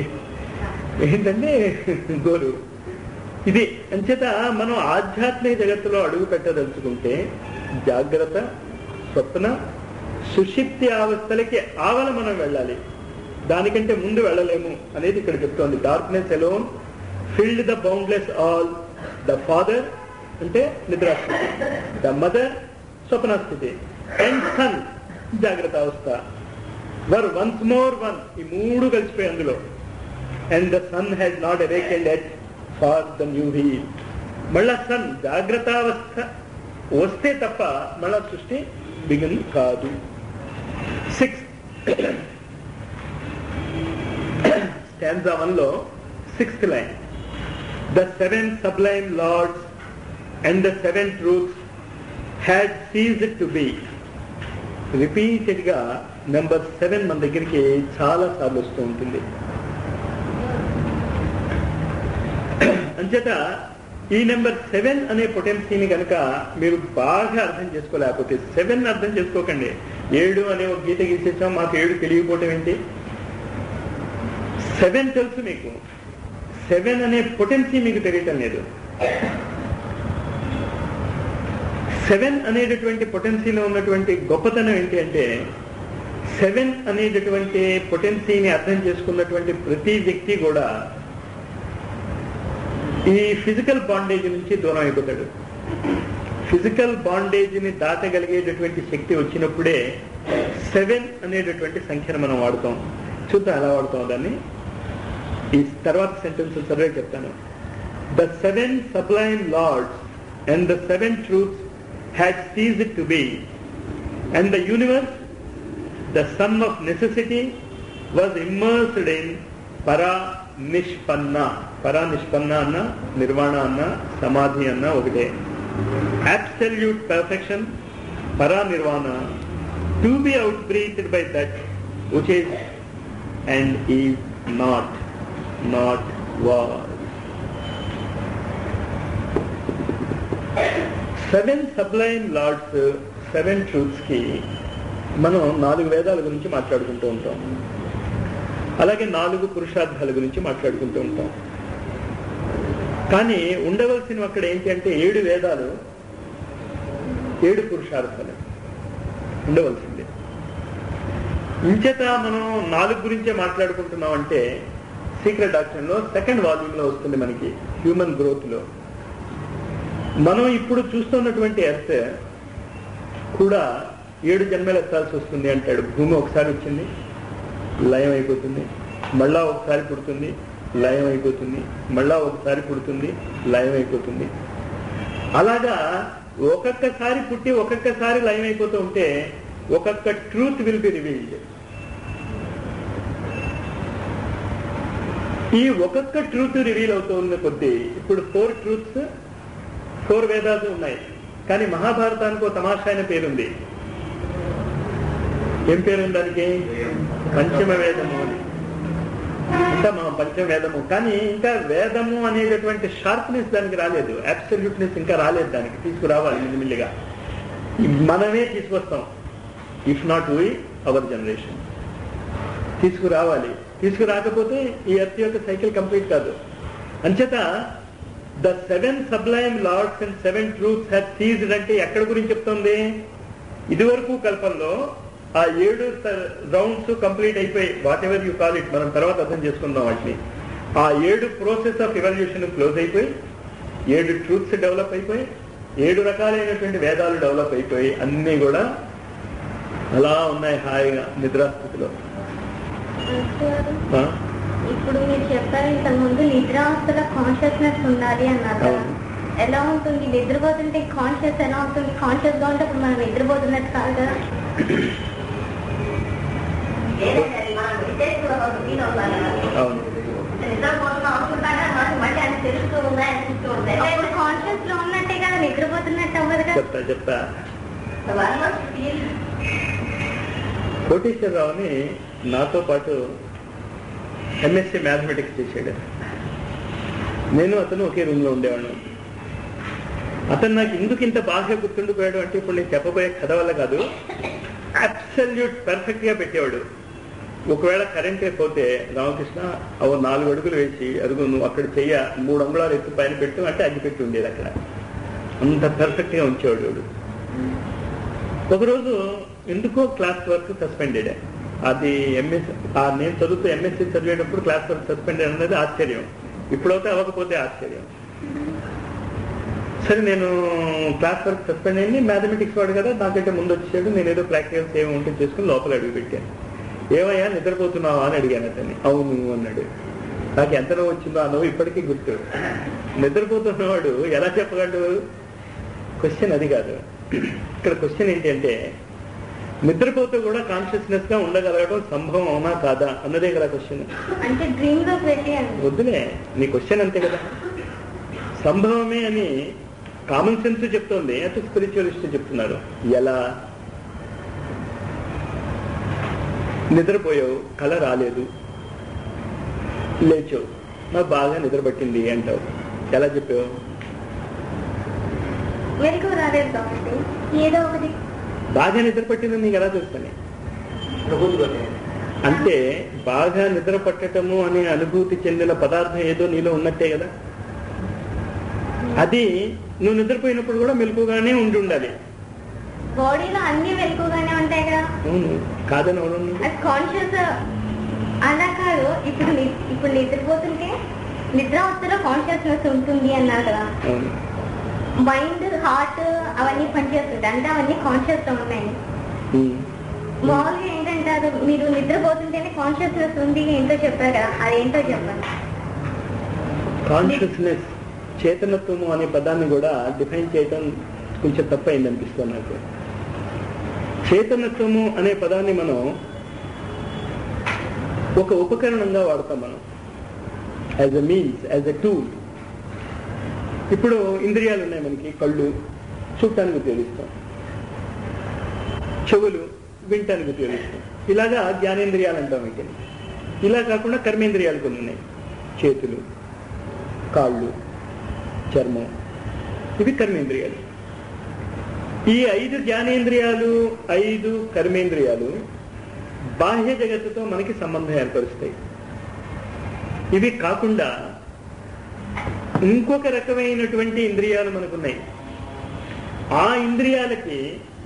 ఏంటంటే గోరు ఇది అంచేత మనం ఆధ్యాత్మిక జగత్తులో అడుగు పెట్టదలుచుకుంటే జాగ్రత్త స్వప్న సుషిప్తి అవస్థలకి ఆవల మనం వెళ్ళాలి దానికంటే ముందు వెళ్ళలేము అనేది ఇక్కడ చెప్తోంది darkness alone filled the boundless all the father అంటే నిద్రాస్థితి ద మదర్ స్వప్నస్థితి అండ్ సన్ జాగ్రత్త అవస్థ వర్ వన్స్ మోర్ వన్ ఈ మూడు కలిసిపోయి అందులో and the son had not awakened yet for the new wheel మళ్ళా సన్ జాగ్రత్తావస్థ వస్తే తప్ప మళ్ళా సృష్టి బిగిన్ కాదు సిక్స్ స్టాండ్జా వన్ లో sixth line the seven sublime lords and the seven truths had ceased to be repeated గా number seven మన దగ్గరికి చాలా సార్లు వస్తూ ఉంటుంది అంచేత ఈ నెంబర్ సెవెన్ అనే పొటెన్సీని కనుక మీరు బాగా అర్థం చేసుకోలేకపోతే సెవెన్ అర్థం చేసుకోకండి ఏడు అనే ఒక గీత గీసేసాం మాకు ఏడు తెలియకపోవటం ఏంటి సెవెన్ తెలుసు మీకు సెవెన్ అనే పొటెన్సీ మీకు తెలియటం లేదు సెవెన్ అనేటటువంటి పొటెన్సీలో ఉన్నటువంటి గొప్పతనం ఏంటి అంటే సెవెన్ అనేటటువంటి పొటెన్సీని అర్థం చేసుకున్నటువంటి ప్రతి వ్యక్తి కూడా ఈ ఫిజికల్ బాండేజ్ నుంచి దూరం అయిపోతాడు ఫిజికల్ బాండేజ్ ని దాటగలిగేటటువంటి శక్తి వచ్చినప్పుడే సెవెన్ అనేటటువంటి సంఖ్యను మనం వాడుతాం చూద్దాం ఎలా వాడుతాం దాన్ని ఈ తర్వాత సెంటెన్స్ సర్వే చెప్తాను the seven sublime lords and the seven truths had ceased it to be and the universe the son of necessity was immersed in పరా నిష్పన్న పరా నిష్పన్న అన్న నిర్వాణ అన్న సమాధి అన్న ఒకటే అబ్సల్యూట్ పర్ఫెక్షన్ పరా నిర్వాణ to be outbreathed by that which is and is not not was seven sublime lords seven truths కి మనం నాలుగు వేదాల గురించి మాట్లాడుకుంటూ ఉంటాం అలాగే నాలుగు పురుషార్థాల గురించి మాట్లాడుకుంటూ ఉంటాం కానీ ఉండవలసినవి అక్కడ ఏంటి అంటే ఏడు వేదాలు ఏడు పురుషార్థాలు ఉండవలసిందే ఇంచేత మనం నాలుగు గురించే మాట్లాడుకుంటున్నాం అంటే సీక్రెట్ డాక్టర్ లో సెకండ్ వాల్యూమ్ లో వస్తుంది మనకి హ్యూమన్ గ్రోత్ లో మనం ఇప్పుడు చూస్తున్నటువంటి ఎర్త్ కూడా ఏడు జన్మలు ఎత్తాల్సి వస్తుంది అంటాడు భూమి ఒకసారి వచ్చింది లయం అయిపోతుంది మళ్ళా ఒకసారి పుడుతుంది లయం అయిపోతుంది మళ్ళా ఒకసారి పుడుతుంది లయం అయిపోతుంది అలాగా ఒక్కొక్కసారి పుట్టి ఒక్కొక్కసారి లయం అయిపోతూ ఉంటే ఒక్కొక్క ట్రూత్ విల్ బి రివీల్డ్ ఈ ఒక్కొక్క ట్రూత్ రివీల్ అవుతూ ఉన్న కొద్దీ ఇప్పుడు ఫోర్ ట్రూత్స్ ఫోర్ వేదాలు ఉన్నాయి కానీ మహాభారతానికి ఒక తమాషా అయిన పేరుంది ఏం పేరు దానికి పంచమ వేదము అని ఇంకా మా పంచమ వేదము కానీ ఇంకా వేదము అనేటటువంటి షార్ప్నెస్ దానికి రాలేదు అబ్సల్యూట్నెస్ ఇంకా రాలేదు దానికి తీసుకురావాలి మిల్లిమిల్లిగా మనమే తీసుకొస్తాం if not we our generation తీసుకురావాలి తీసుకురాకపోతే ఈ ఎర్త్ యొక్క సైకిల్ కంప్లీట్ కాదు అంచేత the seven sublime lords and seven truths have ceased అంటే ఎక్కడ గురించి చెప్తుంది ఇదివరకు కల్పంలో ఆ ఏడు రౌండ్స్ కంప్లీట్ అయిపోయి whatever you call it మనం తర్వాత అర్థం చేసుకుందాం వాటిని ఆ ఏడు ప్రోసెస్ ఆఫ్ ఎవల్యూషన్ క్లోజ్ అయిపోయి ఏడు ట్రూత్స్ డెవలప్ అయిపోయి ఏడు రకాలైనటువంటి వేదాలు డెవలప్ అయిపోయి అన్నీ కూడా అలా ఉన్నాయి హాయిగా నిద్రాస్థితిలో ఆ? ఇప్పుడు మీరు చెప్పారు ఇంతకు ముందు నిద్రావస్థలో కాన్షియస్నెస్ ఉండాలి అన్నారు కదా. అవును. ఎలా ఉంటుంది నిద్రపోతుంటే కాన్షియస్ ఎలా ఉంటుంది కాన్షియస్ గా ఉంటే అప్పుడు మనం నిద్రపోతున్నట్టు కాదు కదా అవును అప్పుడు కాన్షియస్ లో ఉన్నట్టే కదా నిద్రపోతున్నట్టు అవ్వదు కదా చెప్తా చెప్తా కోటేశ్వరరావుని నాతో పాటు ఎంఎస్సీ మ్యాథమెటిక్స్ చేశాడు నేను అతను ఒకే రూమ్ లో ఉండేవాడు అతను నాకు ఎందుకు ఇంత బాగా గుర్తుండిపోయాడు అంటే ఇప్పుడు నేను చెప్పబోయే కథ వల్ల కాదు అబ్సల్యూట్ పర్ఫెక్ట్ గా పెట్టేవాడు ఒకవేళ కరెంటే పోతే రామకృష్ణ అవ నాలుగు అడుగులు వేసి అడుగు నువ్వు అక్కడ చెయ్య మూడు అంగుళాలు ఎత్తు పైన పెట్టు అంటే అగ్గి పెట్టి ఉండేది అక్కడ అంత పర్ఫెక్ట్ గా ఉంచేవాడు వాడు ఒకరోజు ఎందుకో క్లాస్ వర్క్ సస్పెండెడ్ అది ఎంఎస్ ఆ నేను చదువుతూ ఎంఎస్సీ చదివేటప్పుడు క్లాస్ వర్క్ సస్పెండెడ్ అనేది ఆశ్చర్యం ఇప్పుడైతే అవ్వకపోతే ఆశ్చర్యం సరే నేను క్లాస్ వర్క్ సస్పెండ్ అయింది మ్యాథమెటిక్స్ వాడు కదా నాకంటే ముందు వచ్చాడు నేను ఏదో ప్రాక్టికల్స్ ఏమి ఉంటే చేసుకుని లోపల అడుగు పెట్టాను ఏమయ్యా నిద్రపోతున్నావా అని అడిగాను అతన్ని అవును అన్నాడు నాకు ఎంత నవ్వు వచ్చిందో ఆ నవ్వు ఇప్పటికీ గుర్తు నిద్రపోతున్నవాడు ఎలా చెప్పగలడు క్వశ్చన్ అది కాదు ఇక్కడ క్వశ్చన్ ఏంటి అంటే నిద్రపోతూ కూడా కాన్షియస్నెస్ గా ఉండగలగడం సంభవం అవునా కాదా అన్నదే కదా క్వశ్చన్ అంటే డ్రీమ్ లో పెట్టి అండి వద్దులే నీ క్వశ్చన్ అంతే కదా సంభవమే అని కామన్ సెన్స్ చెప్తోంది అటు స్పిరిచువలిస్ట్ చెప్తున్నారు ఎలా నిద్రపోయావు కళ రాలేదు లేచావు నాకు బాగా నిద్ర పట్టింది అంటావు ఎలా చెప్పావు మెలకు రాలేదు కాబట్టి ఏదో ఒకటి బాగా నిద్ర పట్టిందని నీకు ఎలా తెలుస్తాను అంటే బాగా నిద్ర పట్టటము అనే అనుభూతి చెందిన పదార్థం ఏదో నీలో ఉన్నట్టే కదా అది నువ్వు నిద్రపోయినప్పుడు కూడా మెలకుగానే ఉండి ఉండాలి బాడీలో అన్ని వెలుగుగానే ఉంటాయి కదా అవును కాదని ఎవరన్నా అది కాన్షియస్ అలా కాదు ఇప్పుడు ని- ఇప్పుడు నిద్రపోతుంటే నిద్రావస్థలో కాన్షియస్నెస్ ఉంటుంది అన్నారు కదా అవును మైండ్ హార్ట్ అవన్నీ పనిచేస్తుంటాయి అంటే అవన్నీ కాన్షియస్ గా ఉన్నాయి ఉమ్. మామూలుగా ఏంటంటే అది మీరు నిద్రపోతుంటేనే కాన్షియస్నెస్ ఉంది ఏంటో చెప్పారు కదా అదేంటో చెప్పండి కాన్షియస్నెస్ చేతనత్వము అనే పదాన్ని కూడా డిఫైన్ చేయటం కొంచెం తప్పైంది అనిపిస్తుంది నాకు చేతనత్వము అనే పదాన్ని మనం ఒక ఉపకరణంగా వాడతాం మనం as a means as a tool ఇప్పుడు ఇంద్రియాలు ఉన్నాయి మనకి కళ్ళు చూడటానికి ఉపయోగిస్తాం చెవులు వినటానికి ఉపయోగిస్తాం ఇలాగా జ్ఞానేంద్రియాలు అంటాం ఇక్కడ ఇలా కాకుండా కర్మేంద్రియాలు కొన్ని ఉన్నాయి చేతులు కాళ్ళు చర్మం ఇవి కర్మేంద్రియాలు ఈ ఐదు జ్ఞానేంద్రియాలు ఐదు కర్మేంద్రియాలు బాహ్య జగత్తుతో మనకి సంబంధం ఏర్పరుస్తాయి ఇవి కాకుండా ఇంకొక రకమైనటువంటి ఇంద్రియాలు మనకున్నాయి ఆ ఇంద్రియాలకి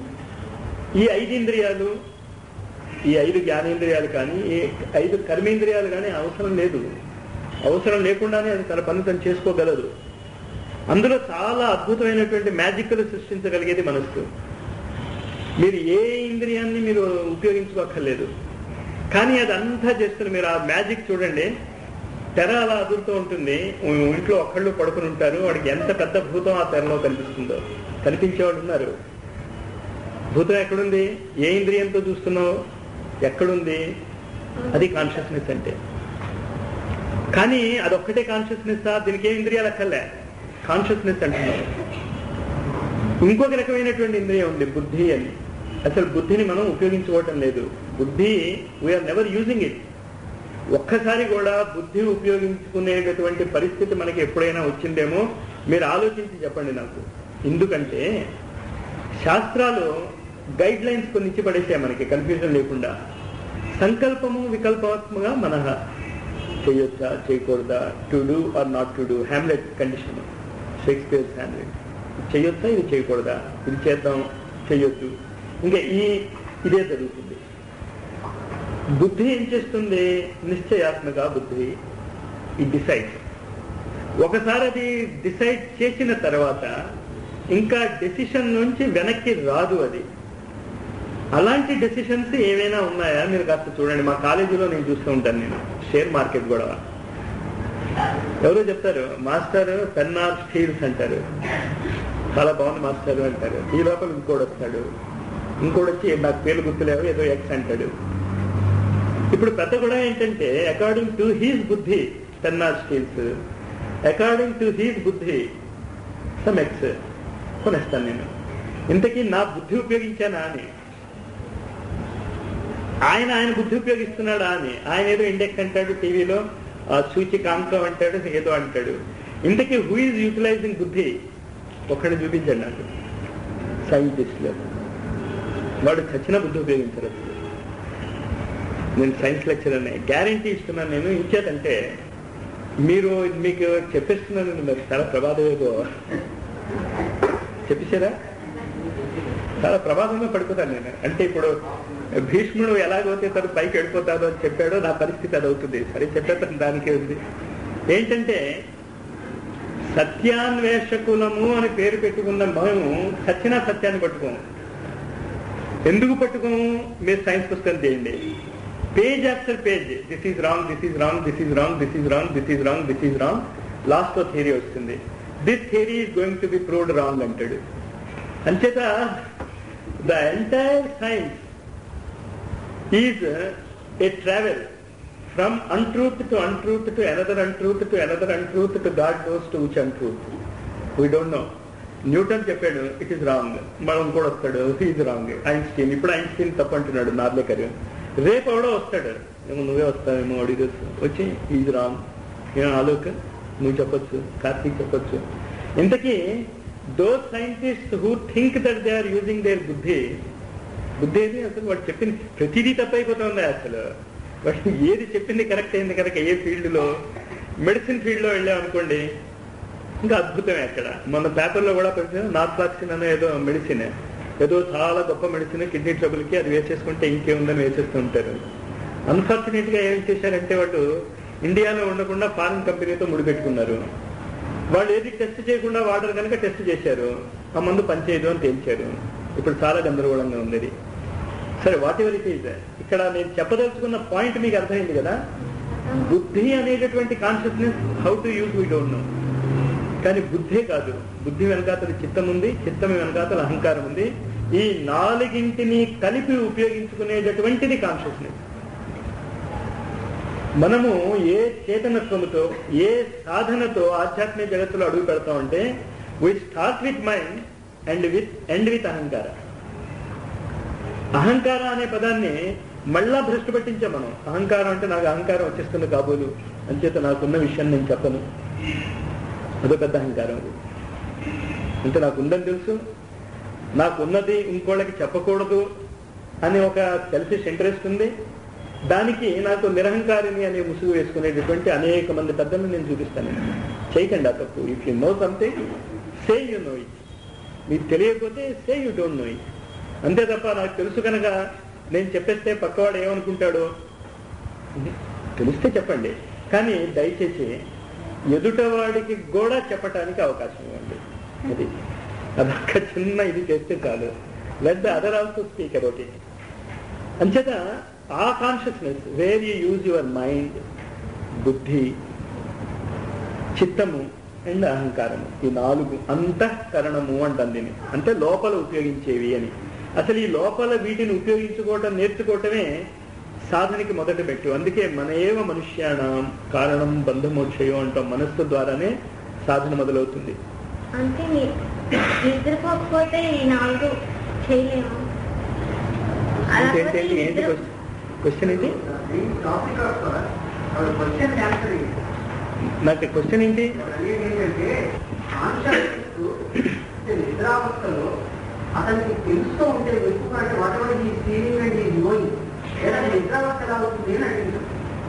ఈ ఐదు ఇంద్రియాలు ఈ ఐదు జ్ఞానేంద్రియాలు కానీ ఈ ఐదు కర్మేంద్రియాలు కానీ అవసరం లేదు అవసరం లేకుండానే అది తన పని తను చేసుకోగలదు అందులో చాలా అద్భుతమైనటువంటి మ్యాజిక్లు సృష్టించగలిగేది మనస్సు మీరు ఏ ఇంద్రియాన్ని మీరు ఉపయోగించుకోక్కర్లేదు కానీ అది అంతా చేస్తున్న మీరు ఆ మ్యాజిక్ చూడండి తెర అలా అదురుతూ ఉంటుంది ఇంట్లో ఒక్కళ్ళు పడుకుని ఉంటారు వాడికి ఎంత పెద్ద భూతం ఆ తెరలో కనిపిస్తుందో కనిపించేవాడు ఉన్నారు భూతం ఎక్కడుంది ఏ ఇంద్రియంతో చూస్తున్నావు ఎక్కడుంది అది కాన్షియస్నెస్ అంటే కానీ అదొక్కటే కాన్షియస్నెస్ దీనికి ఏ ఇంద్రియాలు అక్కర్లే కాన్షియస్నెస్ అంటున్నారు ఇంకొక రకమైనటువంటి ఇంద్రియం ఉంది బుద్ధి అని అసలు బుద్ధిని మనం ఉపయోగించుకోవటం లేదు బుద్ధి వీఆర్ నెవర్ యూజింగ్ ఇట్ ఒక్కసారి కూడా బుద్ధి ఉపయోగించుకునేటటువంటి పరిస్థితి మనకి ఎప్పుడైనా వచ్చిందేమో మీరు ఆలోచించి చెప్పండి నాకు ఎందుకంటే శాస్త్రాలు గైడ్ లైన్స్ కొన్ని ఇచ్చి పడేసాయి మనకి కన్ఫ్యూజన్ లేకుండా సంకల్పము వికల్పాత్మగా మనహ చేయొచ్చా చేయకూడదా to do or not to do Hamlet condition Shakespeare's Hamlet చేయొచ్చా ఇది చేయకూడదా ఇది చేద్దాం చేయొద్దు ఇంకా ఈ ఇదే జరుగుతుంది బుద్ధి ఏం చేస్తుంది నిశ్చయాత్మక బుద్ధి ఈ డిసైడ్ ఒకసారి అది డిసైడ్ చేసిన తర్వాత ఇంకా డెసిషన్ నుంచి వెనక్కి రాదు అది అలాంటి డెసిషన్స్ ఏమైనా ఉన్నాయా మీరు కాస్త చూడండి మా కాలేజీలో నేను చూస్తూ ఉంటాను నేను షేర్ మార్కెట్ గొడవ ఎవరో చెప్తారు మాస్టర్ పెన్నార్ స్టీల్స్ అంటారు చాలా బాగుంది మాస్టర్ అంటారు ఈ లోపల ఇంకోటి వస్తాడు ఇంకోటి వచ్చి నాకు పేర్లు గుర్తులేవు ఏదో ఎక్స్ అంటాడు ఇప్పుడు పెద్ద కూడా ఏంటంటే అకార్డింగ్ టు హీస్ బుద్ధి పెన్నార్ స్టీల్స్ అకార్డింగ్ టు హీస్ బుద్ధి సమ్ ఎక్స్ కొనేస్తాను నేను ఇంతకీ నా బుద్ధి ఉపయోగించానా అని ఆయన ఆయన బుద్ధి ఉపయోగిస్తున్నాడా అని ఆయన ఏదో ఇండెక్స్ అంటాడు టీవీలో సూచికాంకం అంటాడు ఏదో అంటాడు ఇంతకీ హూ ఈజ్ యూటిలైజింగ్ బుద్ధి ఒక్కడిని చూపించండి నాకు సైంటిస్ట్లో వాడు చచ్చిన బుద్ధి ఉపయోగించరు అసలు. నేను సైన్స్ లెక్చరర్ని గ్యారంటీ ఇస్తున్నాను నేను ఇచ్చేదంటే మీరు మీకు చెప్పేస్తున్నాను మరి చాలా ప్రమాదమేదో చెప్పేశారా చాలా ప్రమాదంగా పడిపోతాను నేను అంటే ఇప్పుడు భీష్ముడు ఎలాగైతే తను పైకి వెళ్ళిపోతాడో అని చెప్పాడో నా పరిస్థితి అది అవుతుంది సరే చెప్పేస్తాను దానికే ఉంది ఏంటంటే సత్యాన్వేషకులము అని పేరు పెట్టుకున్న మేము సత్యనా సత్యాన్ని పట్టుకోము ఎందుకు పట్టుకోము మీరు సైన్స్ పుస్తకం చేయండి page after page this is wrong this is wrong this is wrong this is wrong this is wrong this is wrong last లో థియరీ వస్తుంది this theory is going to be proved wrong అంటాడు అంచేత the entire science is a travel from untruth to untruth to another untruth to another untruth to god knows to which untruth we don't know Newton చెప్పాడు it is wrong మనం కూడా వస్తాడు is wrong Einstein ఇప్పుడు Einstein తప్పు అంటున్నాడు నార్లేకర్ రేపు ఎవడో వస్తాడు ఏమో నువ్వే వస్తావేమో అడిగి వచ్చి ఈజ్ రాంగ్ ఏమో ఆలోక్ నువ్వు చెప్పొచ్చు కార్తీక్ చెప్పొచ్చు ఇంతకీ though scientist who think that they are using their బుద్ధి బుద్ధి ఏది అసలు వాడు చెప్పింది ప్రతిదీ తప్పైపోతుంది అసలు వాడు ఏది చెప్పింది కరెక్ట్ అయింది కనుక ఏ ఫీల్డ్ లో మెడిసిన్ ఫీల్డ్ లో వెళ్ళాం అనుకోండి ఇంకా అద్భుతమే అక్కడ మన పేపర్లో కూడా పెట్టిన నార్ఫ్లాక్సిన్ అనే ఏదో మెడిసిన్ ఏదో చాలా గొప్ప మెడిసిన్ కిడ్నీ ట్రబుల్కి అది వేసేసుకుంటే ఇంకేముందని వేసేస్తూ ఉంటారు అన్ఫార్చునేట్ గా ఏం చేశారంటే వాళ్ళు ఇండియాలో ఉండకుండా ఫారిన్ కంపెనీతో ముడిపెట్టుకున్నారు వాళ్ళు ఏది టెస్ట్ చేయకుండా వాడరు కనుక టెస్ట్ చేశారు ఆ మందు పనిచేయదు అని తేల్చారు ఇప్పుడు చాలా గందరగోళంగా ఉంది ఇది సరే వాట్ ఎవర్ ఇట్ ఈజ్ ఇక్కడ నేను చెప్పదలుచుకున్న పాయింట్ మీకు అర్థమైంది కదా బుద్ధి అనేటటువంటి consciousness how to use we don't know కానీ బుద్ధే కాదు బుద్ధి వెనకాతల చిత్తం ఉంది చిత్తం వెనకాతల అహంకారం ఉంది ఈ నాలుగింటిని కలిపి ఉపయోగించుకునేటటువంటిది కాన్షియస్నెస్ మనము ఏ చేతనత్వముతో ఏ సాధనతో ఆధ్యాత్మిక జగత్తులో అడుగు పెడతామంటే we start with mind and with end with అహంకార అహంకార అనే పదాన్ని మళ్ళా భ్రష్టు పట్టించాం మనం అహంకారం అంటే నాకు అహంకారం వచ్చేస్తుంది కాబోలు అంచేత నాకున్న విషయాన్ని నేను చెప్పను అదో పెద్ద అహంకారం అది అంటే నాకు ఉందని తెలుసు నాకున్నది ఇంకోళ్ళకి చెప్పకూడదు అని ఒక సెల్ఫిష్ ఇంట్రెస్ట్ ఉంది దానికి నాకు నిరహంకారిని అనే ముసుగు వేసుకునేటటువంటి అనేక మంది పెద్దలను నేను చూపిస్తాను చేయకండి ఆ తప్పు if you know something say you know it మీకు తెలియకపోతే say you don't know it అంతే తప్ప నాకు తెలుసు కనుక నేను చెప్పేస్తే పక్కవాడు ఏమనుకుంటాడో తెలిస్తే చెప్పండి కానీ దయచేసి ఎదుటవాడికి కూడా చెప్పటానికి అవకాశం ఇవ్వండి అది అదొక్క చిన్న ఇది చేస్తే చాలు let the other also speak about it అంచేత ఆ consciousness where you use your mind బుద్ధి చిత్తము అండ్ అహంకారము ఈ నాలుగు అంతఃకరణము అంటాం దీన్ని అంటే లోపల ఉపయోగించేవి అని అసలు ఈ లోపల వీటిని ఉపయోగించుకోవటం నేర్చుకోవటమే సాధనకి మొదట పెట్టు అందుకే మన ఏవ మనుష్యాణం కారణం బంధమోక్షయో అంటాం మనస్సు ద్వారానే సాధన మొదలవుతుంది అంటే ని- నిద్రపోకపోతే ఈ నాలుగు చేయలేము అలా ఏంటి పోతే ఏంటి ఈ ఏంటి నిద్ర- క్వశ్చన్ ఏంటి The topic of uh, our question and answer is, నాకు క్వశ్చన్ ఏంటి అది ఏంటంటే కాన్షియస్ నిద్రావస్థలో అతనికి తెలుస్తూ ఉంటే ఎక్కువ అంటే వాట్ ఎవర్ ఈ ఫీలింగ్ అండ్ ఈ నోయింగ్ లేదా నిద్రావస్థ ఎలా అవుతుంది అని అడిగింది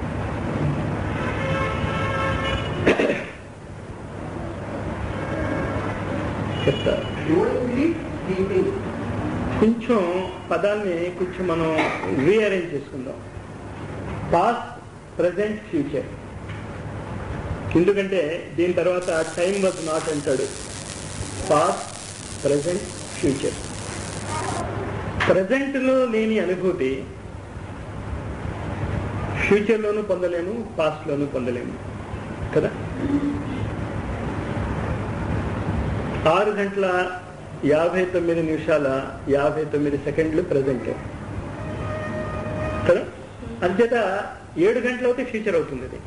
చెప్తా నోయింగ్ ది స్లీపింగ్ కొంచెం పదాల్ని కొంచెం మనం రీఅరేంజ్ చేసుకుందాం పాస్ట్ ప్రజెంట్ ఫ్యూచర్ ఎందుకంటే దీని తర్వాత టైం వాజ్ నాట్ అంటాడు పాస్ట్ ప్రజెంట్ ఫ్యూచర్ ప్రజెంట్లో లేని అనుభూతి ఫ్యూచర్లోనూ పొందలేము పాస్ట్లోనూ పొందలేము కదా ఆరు గంటల యాభై తొమ్మిది నిమిషాల యాభై తొమ్మిది సెకండ్లు ప్రజెంట్ కదా అంచేత ఏడు గంటలు అవుతే ఫ్యూచర్ అవుతుంది అది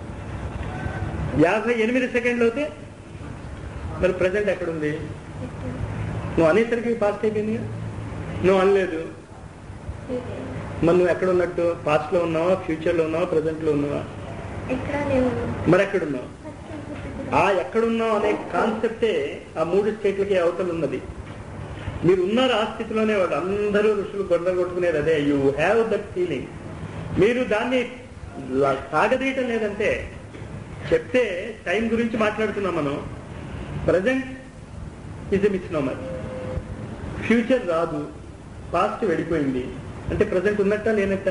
యాభై ఎనిమిది సెకండ్లు అవుతే మరి ప్రజెంట్ ఎక్కడుంది నువ్వు అనేసరికి పాస్ట్ అయిపోయింది కదా? నువ్వు అనలేదు మరి నువ్వు ఎక్కడ ఉన్నట్టు పాస్ట్ లో ఉన్నావా ఫ్యూచర్ లో ఉన్నావా ప్రజెంట్ లో ఉన్నావా ఎక్కడ లేవు మరి ఎక్కడున్నావు ఆ ఎక్కడున్నాం అనే కాన్సెప్టే ఆ మూడు స్టేట్లకి అవతల ఉన్నది మీరు ఉన్నారు ఆ స్థితిలోనే వాళ్ళు అందరూ ఋషులు గొడవ కొట్టుకునేది అదే యూ హ్యావ్ దట్ ఫీలింగ్ మీరు దాన్ని లా- సాగదీయటం లేదంటే చెప్తే టైం గురించి మాట్లాడుతున్నాం మనం present is a misnomer future రాదు పాస్ట్ వెళ్ళిపోయింది అంటే ప్రజెంట్ ఉన్నట్ట లేనట్ట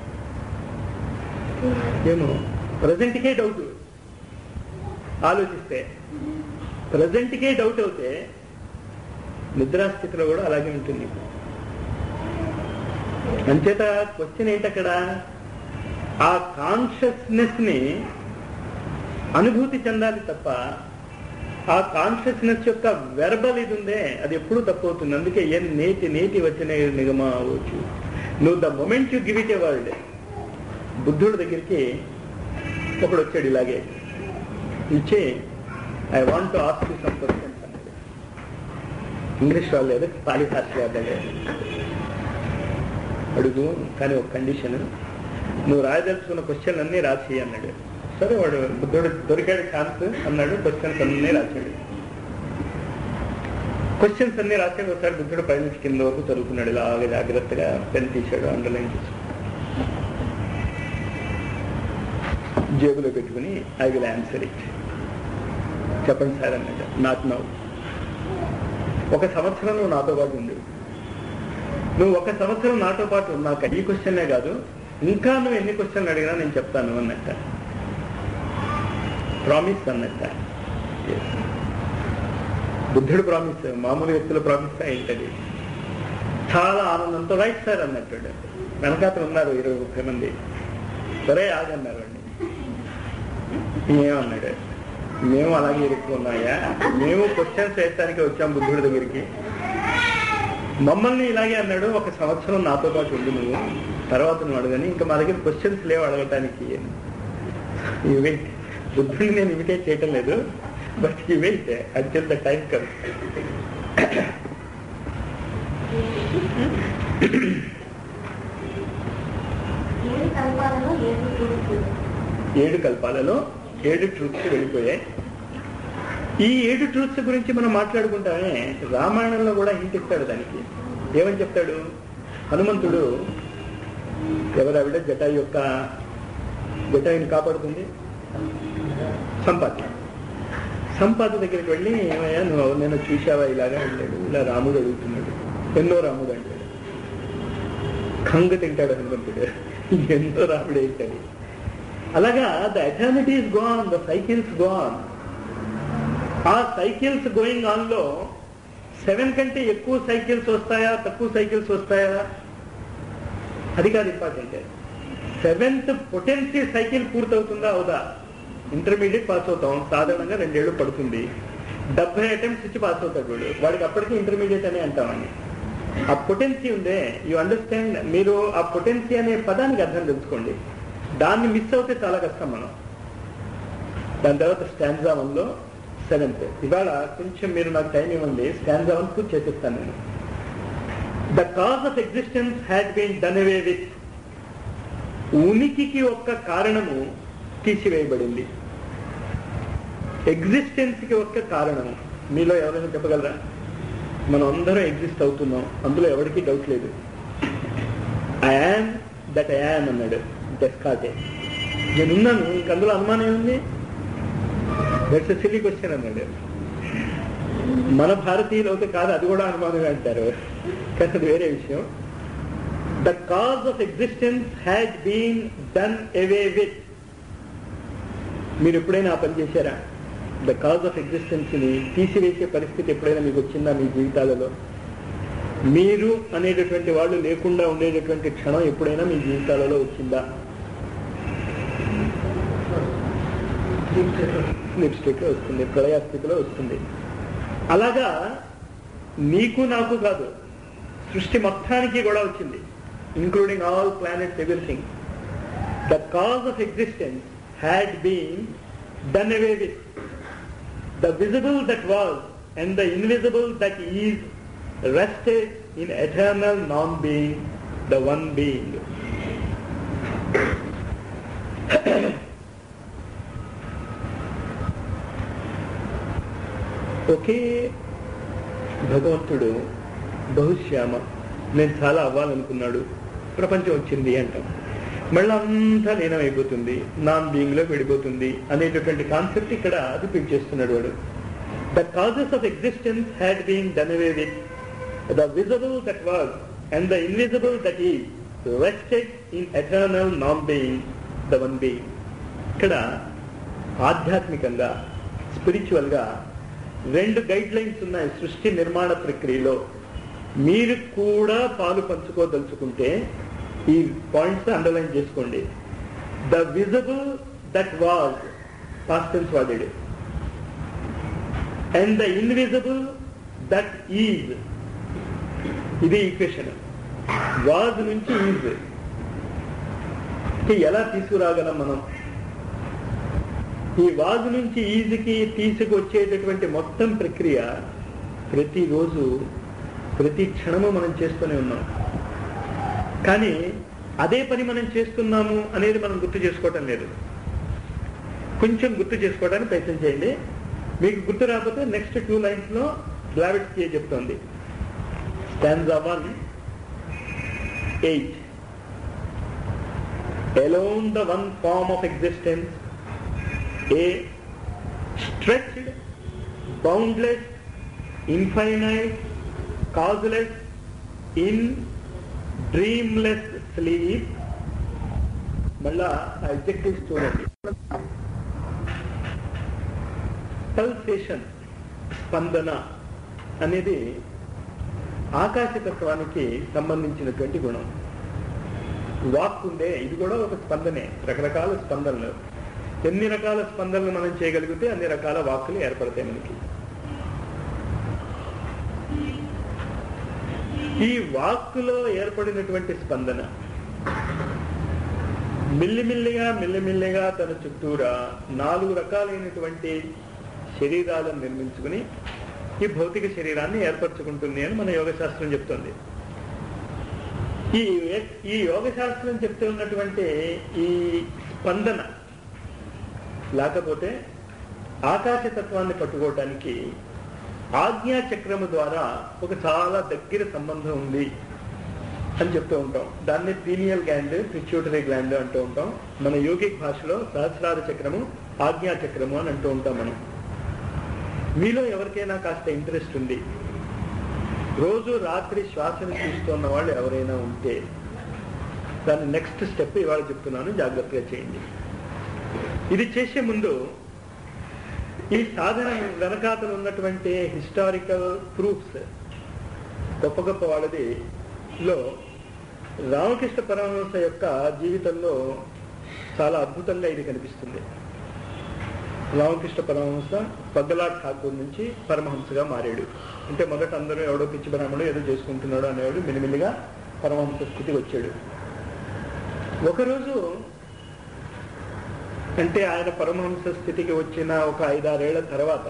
ఏమో ప్రజెంట్కే డౌట్ ఆలోచిస్తే ప్రజెంట్కే డౌట్ అవుతే నిద్రాస్థితిలో కూడా అలాగే ఉంటుంది అంచేత క్వశ్చన్ ఏంటక్కడ ఆ కాన్షియస్నెస్ ని అనుభూతి చెందాలి తప్ప ఆ కాన్షియస్నెస్ యొక్క వెర్బల్ ఇది ఉందే అది ఎప్పుడు తప్పవుతుంది అందుకే ఎన్ నేటి నేటి వచ్చిన నిగమ అవ్వచ్చు నువ్వు the moment you give it a world బుద్ధుడి దగ్గరికి ఒకడు వచ్చాడు ఇలాగే ఇచ్చి I want to ask you some questions అన్నాడు ఇంగ్లీష్ వాళ్ళు లేదు పాలి భాష వాళ్ళు అడుగు కానీ ఒక కండిషన్ నువ్వు రాయదలుచుకున్న క్వశ్చన్ అన్నీ రాసి అన్నాడు సరే వాడు బుద్ధుడు దొరికాడు ఛాన్స్ అన్నాడు క్వశ్చన్స్ అన్నీ రాశాడు క్వశ్చన్స్ అన్నీ రాశాడు ఒకసారి బుద్ధుడు పై నుంచి కింద వరకు చదువుకున్నాడు ఇలాగ జాగ్రత్తగా పెన్ తీశాడు అండర్లైన్ చేశాడు జేబులో పెట్టుకుని ఐ విల్ ఆన్సర్ ఇట్ చెప్పండి సార్ అన్నాడు నాట్ నౌ ఒక సంవత్సరం నువ్వు నాతో పాటు ఉండు నువ్వు ఒక సంవత్సరం నాతో పాటు నాకు ఈ క్వశ్చనే కాదు ఇంకా నువ్వు ఎన్ని క్వశ్చన్లు అడిగినా నేను చెప్తాను అన్నట్ట ప్రామిస్ అన్నట్ట Yes. బుద్ధుడు ప్రామిస్ మామూలు వ్యక్తుల ప్రామిస్ ఏంటది చాలా ఆనందంతో రైట్ సార్ అన్నట్టు వెనకాతలు ఉన్నారు ఇరవై ముప్పై మంది సరే ఆగన్నారు అండి ఏమన్నాడు మేము అలాగే ఇరుక్కున్నాయా మేము క్వశ్చన్స్ వేయడానికి వచ్చాం బుద్ధుడి దగ్గరికి మమ్మల్ని ఇలాగే అన్నాడు ఒక సంవత్సరం నాతో పాటు ఉండి నువ్వు తర్వాత నువ్వు అడగని ఇంకా మా దగ్గర క్వశ్చన్స్ లేవు అడగటానికి యూ వెయిట్ బుద్ధుడిని నేను ఇమిటేట్ చేయటం లేదు but you wait until the time come ఏడు కల్పాలలో ఏడు ట్రూత్స్ ఏడు కల్పాలలో ఏడు ట్రూత్స్ వెళ్ళిపోయాయి ఈ ఏడు ట్రూత్స్ గురించి మనం మాట్లాడుకుంటామే రామాయణంలో కూడా హింట్ ఇస్తాడు దానికి ఏమని చెప్తాడు హనుమంతుడు ఎవరావిడ జటాయు యొక్క జటాయుని కాపాడుతుంది సంపాతి సంపాతి దగ్గరికి వెళ్ళి ఏమయ్యా నువ్వు ఎవరినైనా చూసావా ఇలాగా అంటాడు ఇలా రాముడు అడుగుతున్నాడు ఎన్నో రాముడు అంటాడు కంగ తింటాడు హనుమంతుడు ఎన్నో రాముడు ఏంటని అలాగా the eternity is gone the cycles gone ఆ సైకిల్స్ గోయింగ్ ఆన్ లో సెవెన్ కంటే ఎక్కువ సైకిల్స్ వస్తాయా తక్కువ సైకిల్స్ వస్తాయా అది కాదు ఇంపార్టెంట్ సెవెంత్ పొటెన్సీ సైకిల్ పూర్తవుతుందా అవుదా ఇంటర్మీడియట్ పాస్ అవుతాం సాధారణంగా రెండేళ్లు పడుతుంది డెబ్బై అటెంప్ట్స్ ఇచ్చి పాస్ అవుతాడు వాడు వాడికి అప్పటికి ఇంటర్మీడియట్ అని అంటామని ఆ పొటెన్సీ ఉందే యు అండర్స్టాండ్ మీరు ఆ పొటెన్సీ అనే పదానికి అర్థం తెలుసుకోండి దాన్ని మిస్ అవుతే చాలా కష్టం మనం దాని తర్వాత స్టాండ్జా వన్ లో సెవెంత్ ఇవాళ కొంచెం మీరు నాకు టైం ఇవ్వండి స్టాండ్జా వన్ పూర్తి చేసేస్తాను నేను the cause of existence had been done away with ఉనికికి ఒక్క కారణము తీసివేయబడింది ఎగ్జిస్టెన్స్ కి ఒక్క కారణము మీలో ఎవరైనా చెప్పగలరా మనం అందరం ఎగ్జిస్ట్ అవుతున్నాం అందులో ఎవరికి డౌట్ లేదు ఐఆమ్ దట్ ఐఆమ్ అన్నాడు డెస్కాటే నేనున్నాను ఇంక అందులో అనుమానం ఏముంది దట్స్ సిల్లీ క్వశ్చన్ అన్నాడు మన భారతీయులు అయితే కాదు అది కూడా అనుమానమే అంటారు కానీ అది వేరే విషయం the cause of existence had been done away with మీరు ఎప్పుడైనా ఆ పని చేశారా ద కాజ్ ఆఫ్ ఎగ్జిస్టెన్స్ ని తీసివేసే పరిస్థితి ఎప్పుడైనా మీకు వచ్చిందా మీ జీవితాలలో మీరు అనేటటువంటి వాళ్ళు లేకుండా ఉండేటటువంటి క్షణం ఎప్పుడైనా మీ జీవితాలలో వచ్చిందా లిప్స్టిక్ వస్తుంది ప్రళయ స్థితిలో వస్తుంది అలాగా నీకు నాకు కాదు సృష్టి మొత్తానికి కూడా వచ్చింది including all planets everything the cause of existence had been done away with the visible that was and the invisible that is rested in eternal non being the one being ఒకే భగవంతుడు బహుశ్యామ నేను చాలా అవ్వాలనుకున్నాడు ప్రపంచం వచ్చింది అంటాం మళ్ళీ అంతా లీనమైపోతుంది నాన్ బీయింగ్ లో వెళ్ళిపోతుంది అనేటటువంటి కాన్సెప్ట్ ఇక్కడ రిపీట్ చేస్తున్నాడు వాడు the causes of existence had been done away with the visible that was and the invisible that is rested in eternal non being the one being ఇక్కడ ఆధ్యాత్మికంగా స్పిరిచువల్ గా రెండు గైడ్ లైన్స్ ఉన్నాయి సృష్టి నిర్మాణ ప్రక్రియలో మీరు కూడా పాలు పంచుకోదలుచుకుంటే ఈ పాయింట్స్ అండర్లైన్ చేసుకోండి the visible that was past tense వాడేడు and the invisible that is ఇది ఈక్వేషన్ వాజ్ నుంచి ఈజ్ ఎలా తీసుకురాగలం మనం ఈ వాజు నుంచి ఈజీకి తీసుకొచ్చేటటువంటి మొత్తం ప్రక్రియ ప్రతిరోజు ప్రతి క్షణము మనం చేస్తూనే ఉన్నాం కానీ అదే పని మనం చేస్తున్నాము అనేది మనం గుర్తు చేసుకోవటం లేదు కొంచెం గుర్తు చేసుకోవడానికి ప్రయత్నం చేయండి మీకు గుర్తు రాకపోతే నెక్స్ట్ టూ లైన్స్ లో గ్లావిట్స్కి చెప్తోంది stanza one eight alone the one form of existence a stretched, boundless, infinite, causeless, in dreamless sleep మళ్ళా ఆ ఎగ్జెక్టివ్స్ చూడండి పల్సేషన్ స్పందన అనేది ఆకాశతత్వానికి సంబంధించినటువంటి గుణం వాక్ ఉండే ఇది కూడా ఒక స్పందనే రకరకాల స్పందనలు ఎన్ని రకాల స్పందనలు మనం చేయగలిగితే అన్ని రకాల వాక్కులు ఏర్పడతాయి మనకి ఈ వాక్కులో ఏర్పడినటువంటి స్పందన మిల్లిమిల్లిగా మిల్లిమిల్లిగా తన చుట్టూరా నాలుగు రకాలైనటువంటి శరీరాలను నిర్మించుకుని ఈ భౌతిక శరీరాన్ని ఏర్పరచుకుంటుంది అని మన యోగ శాస్త్రం చెప్తుంది ఈ ఈ యోగ శాస్త్రం చెప్తూ ఉన్నటువంటి ఈ స్పందన లేకపోతే ఆకాశతత్వాన్ని పట్టుకోవటానికి ఆజ్ఞా చక్రము ద్వారా ఒక చాలా దగ్గర సంబంధం ఉంది అని చెప్తూ ఉంటాం దాన్ని పీనియల్ గ్లాండ్ పిచ్యూటరీ గ్లాండ్ అంటూ ఉంటాం మన యోగిక్ భాషలో సహస్రార చక్రము ఆజ్ఞా చక్రము అని అంటూ ఉంటాం మనం మీలో ఎవరికైనా కాస్త ఇంట్రెస్ట్ ఉంది రోజు రాత్రి శ్వాసను చూస్తున్న వాళ్ళు ఎవరైనా ఉంటే దాని నెక్స్ట్ స్టెప్ ఇవాళ చెప్తున్నాను జాగ్రత్తగా చేయండి ఇది చేసే ముందు ఈ సాధన వెనకాతలు ఉన్నటువంటి హిస్టారికల్ ప్రూఫ్స్ గొప్ప గొప్ప వాళ్ళది లో రామకృష్ణ పరమహంస యొక్క జీవితంలో చాలా అద్భుతంగా ఇది కనిపిస్తుంది రామకృష్ణ పరమహంస పగ్గలా ఠాకూర్ నుంచి పరమహంసగా మారాడు అంటే మొదట అందరూ ఎవడో పిచ్చి బ్రాహ్మణుడు ఏదో చేసుకుంటున్నాడు అనేవాడు మినిమిల్లిగా పరమహంస స్థితికి వచ్చాడు ఒకరోజు అంటే ఆయన పరమహంస స్థితికి వచ్చిన ఒక ఐదారేళ్ల తర్వాత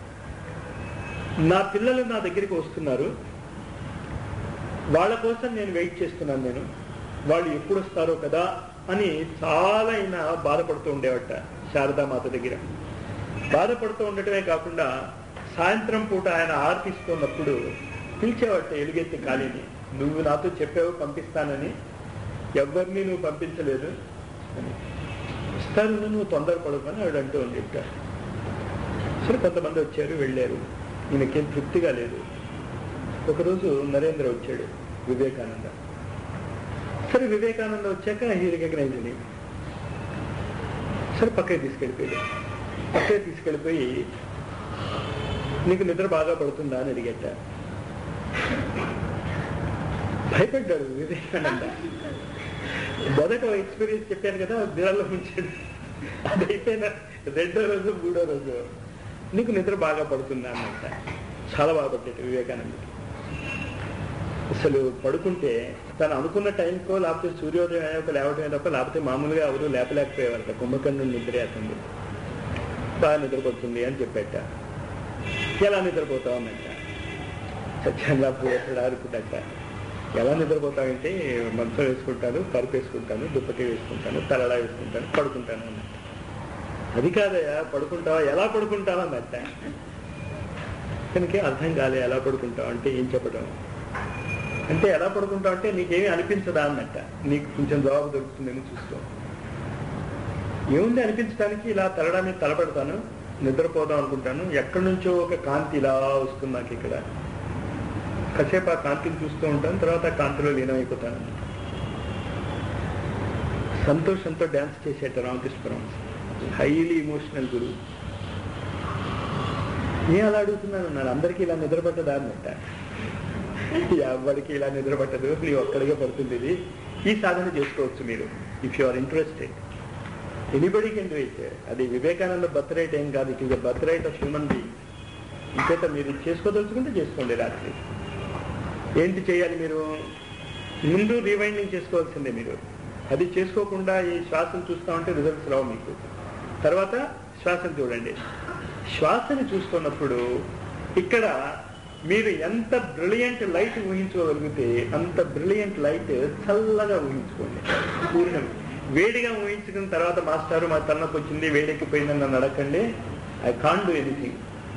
నా పిల్లలు నా దగ్గరికి వస్తున్నారు వాళ్ళ కోసం నేను వెయిట్ చేస్తున్నాను నేను వాళ్ళు ఎప్పుడు వస్తారో కదా అని చాలా ఆయన బాధపడుతూ ఉండేవట శారదామాత దగ్గర బాధపడుతూ ఉండటమే కాకుండా సాయంత్రం పూట ఆయన ఆర్తిస్తున్నప్పుడు పిలిచేవట ఎలుగెత్తి ఖాళీని నువ్వు నాతో చెప్పావు పంపిస్తానని ఎవరిని నువ్వు పంపించలేదు అని ఇస్తాను నువ్వు తొందరపడకని ఆవిడ అంటూ ఉంది చెప్తారు సరే కొంతమంది వచ్చారు వెళ్ళారు ఈయనకేం తృప్తిగా లేదు ఒకరోజు నరేంద్ర వచ్చాడు వివేకానంద సరే వివేకానంద వచ్చాక హీ రికగ్నైజ్ అని సరే పక్కకి తీసుకెళ్ళిపోయాడు పక్కకి తీసుకెళ్ళిపోయి నీకు నిద్ర బాగా పడుతుందా అని అడిగట భయపడ్డాడు వివేకానంద మొదట ఎక్స్పీరియన్స్ చెప్పాను కదా బీరాల్లో ఉంచాడు అది అయిపోయిన రెండో రోజు మూడో రోజు నీకు నిద్ర బాగా పడుతుందా అన్నట్ట చాలా బాగా పట్టాడు వివేకానందకి అసలు పడుకుంటే తను అనుకున్న టైంకో లేకపోతే సూర్యోదయం అయ్యాక లేవటమే తప్ప లేకపోతే మామూలుగా ఎవరు లేపలేకపోయేవారట కుంభకర్ణుడు నిద్ర అతను బాగా నిద్రపోతుంది అని చెప్పేట ఎలా నిద్రపోతావు అన్నట్ట సత్యంగా పోయేటాడు ఆడుకుంటట ఎలా నిద్రపోతావంటే మంచం వేసుకుంటాను పరుపు వేసుకుంటాను దుప్పటి వేసుకుంటాను తలలా వేసుకుంటాను పడుకుంటాను అన్నట్ట అది కాదయ్యా పడుకుంటావా ఎలా పడుకుంటావా అన్నట్ట తనకి అర్థం కాలే ఎలా పడుకుంటావు అంటే ఏం చెప్పడం అంటే ఎలా పడుకుంటావు అంటే నీకేమీ అనిపించదా అన్నట్ట నీకు కొంచెం జవాబు దొరుకుతుందని చూస్తూ ఏముంది అనిపించడానికి ఇలా తలడా మీద తలపెడతాను నిద్రపోదాం అనుకుంటాను ఎక్కడి నుంచో ఒక కాంతి ఇలా వస్తుంది నాకు ఇక్కడ కాసేపు ఆ కాంతిని చూస్తూ ఉంటాను తర్వాత ఆ కాంతిలో లీనమైపోతాను సంతోషంతో డ్యాన్స్ చేసేట రామకృష్ణపురం హైలీ ఇమోషనల్ గురువు నేను అలా అడుగుతున్నాను అన్నాడు అందరికీ ఇలా నిద్రపట్టదా అన్నట్ట ఎవరికి ఇలా నిద్రపట్టదు నీ ఒక్కడిగా పడుతుంది ఇది ఈ సాధన చేసుకోవచ్చు మీరు if you are interested anybody can do it అది వివేకానంద బర్త్ రైట్ ఏం కాదు it is birth right of human being ఇంకేత మీరు చేసుకోదలుచుకుంటే చేసుకోండి రాత్రి ఏంటి చేయాలి మీరు ముందు రీవైండింగ్ చేసుకోవాల్సిందే మీరు అది చేసుకోకుండా ఈ శ్వాసను చూస్తా ఉంటే రిజల్ట్స్ రావు మీకు తర్వాత శ్వాసను చూడండి శ్వాసని చూస్తున్నప్పుడు ఇక్కడ మీరు ఎంత బ్రిలియంట్ లైట్ ఊహించుకోగలిగితే అంత బ్రిలియంట్ లైట్ చల్లగా ఊహించుకోండి పూర్ణం వేడిగా ఊహించుకున్న తర్వాత మాస్టారు మా తలనొప్పి వచ్చింది వేడెక్కిపోయిందని నన్ను అడగండి ఐ కాన్ డూ ఎనీథింగ్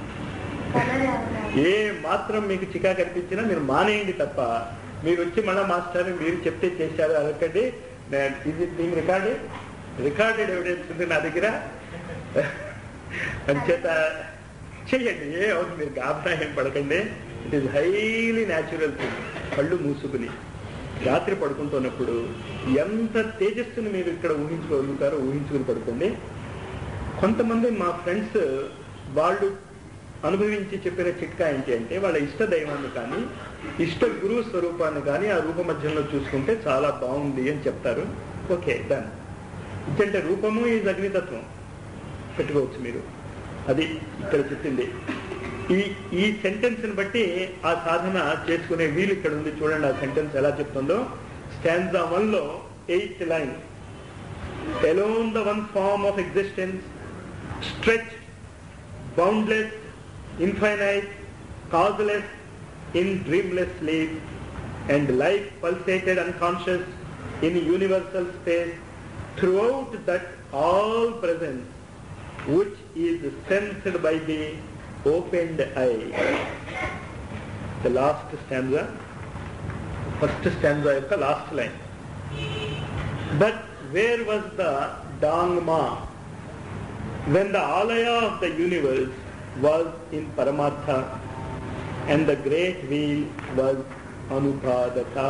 ఏ మాత్రం మీకు చికా కనిపించినా మీరు మానేయండి తప్ప మీరు వచ్చి మళ్ళా మాస్టర్ మీరు చెప్తే చేశారు అదొకటి ఇది దీని రికార్డు రికార్డెడ్ ఎవిడెన్స్ ఉంది నా దగ్గర అంచేత చెయ్యండి ఏ అవుతుంది మీరు గాబరా ఏం పడకండి it is highly natural thing కళ్ళు మూసుకుని రాత్రి పడుకుంటున్నప్పుడు ఎంత తేజస్సుని మీరు ఇక్కడ ఊహించుకోగలుగుతారో ఊహించుకుని పడుకోండి కొంతమంది మా ఫ్రెండ్స్ వాళ్ళు అనుభవించి చెప్పిన చిట్కా ఏంటి అంటే వాళ్ళ ఇష్ట దైవాన్ని కానీ ఇష్ట గురువు స్వరూపాన్ని కానీ ఆ రూప మధ్యంలో చూసుకుంటే చాలా బాగుంది అని చెప్తారు ఓకే డన్ ఇచ్చంటే రూపము ఈజ్ అగ్నితత్వం పెట్టుకోవచ్చు మీరు అది ఇక్కడ చెప్పింది ఈ ఈ సెంటెన్స్ ని బట్టి ఆ సాధన చేసుకునే వీలు ఇక్కడ ఉంది చూడండి ఆ సెంటెన్స్ ఎలా చెప్తుందో స్టాండ్జా వన్ లో eighth line alone the one form of existence, stretched, boundless, infinite, causeless, in dreamless sleep, and life pulsated unconscious in universal space, throughout that all presence, which is sensed by the opened eye. The last stanza, first stanza యొక్క last line. But where was the Dangma when the Alaya of the universe was in Paramartha and the great wheel was Anupadaka?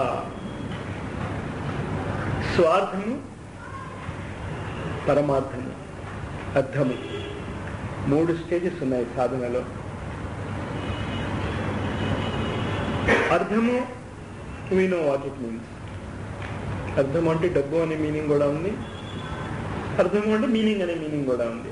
స్వార్థము పరమార్థము అర్థము మూడు stages ఉన్నాయి సాధనలో అర్థము we know what it means అర్థం అంటే డబ్బు అనే మీనింగ్ కూడా ఉంది అర్థం అంటే మీనింగ్ అనే మీనింగ్ కూడా ఉంది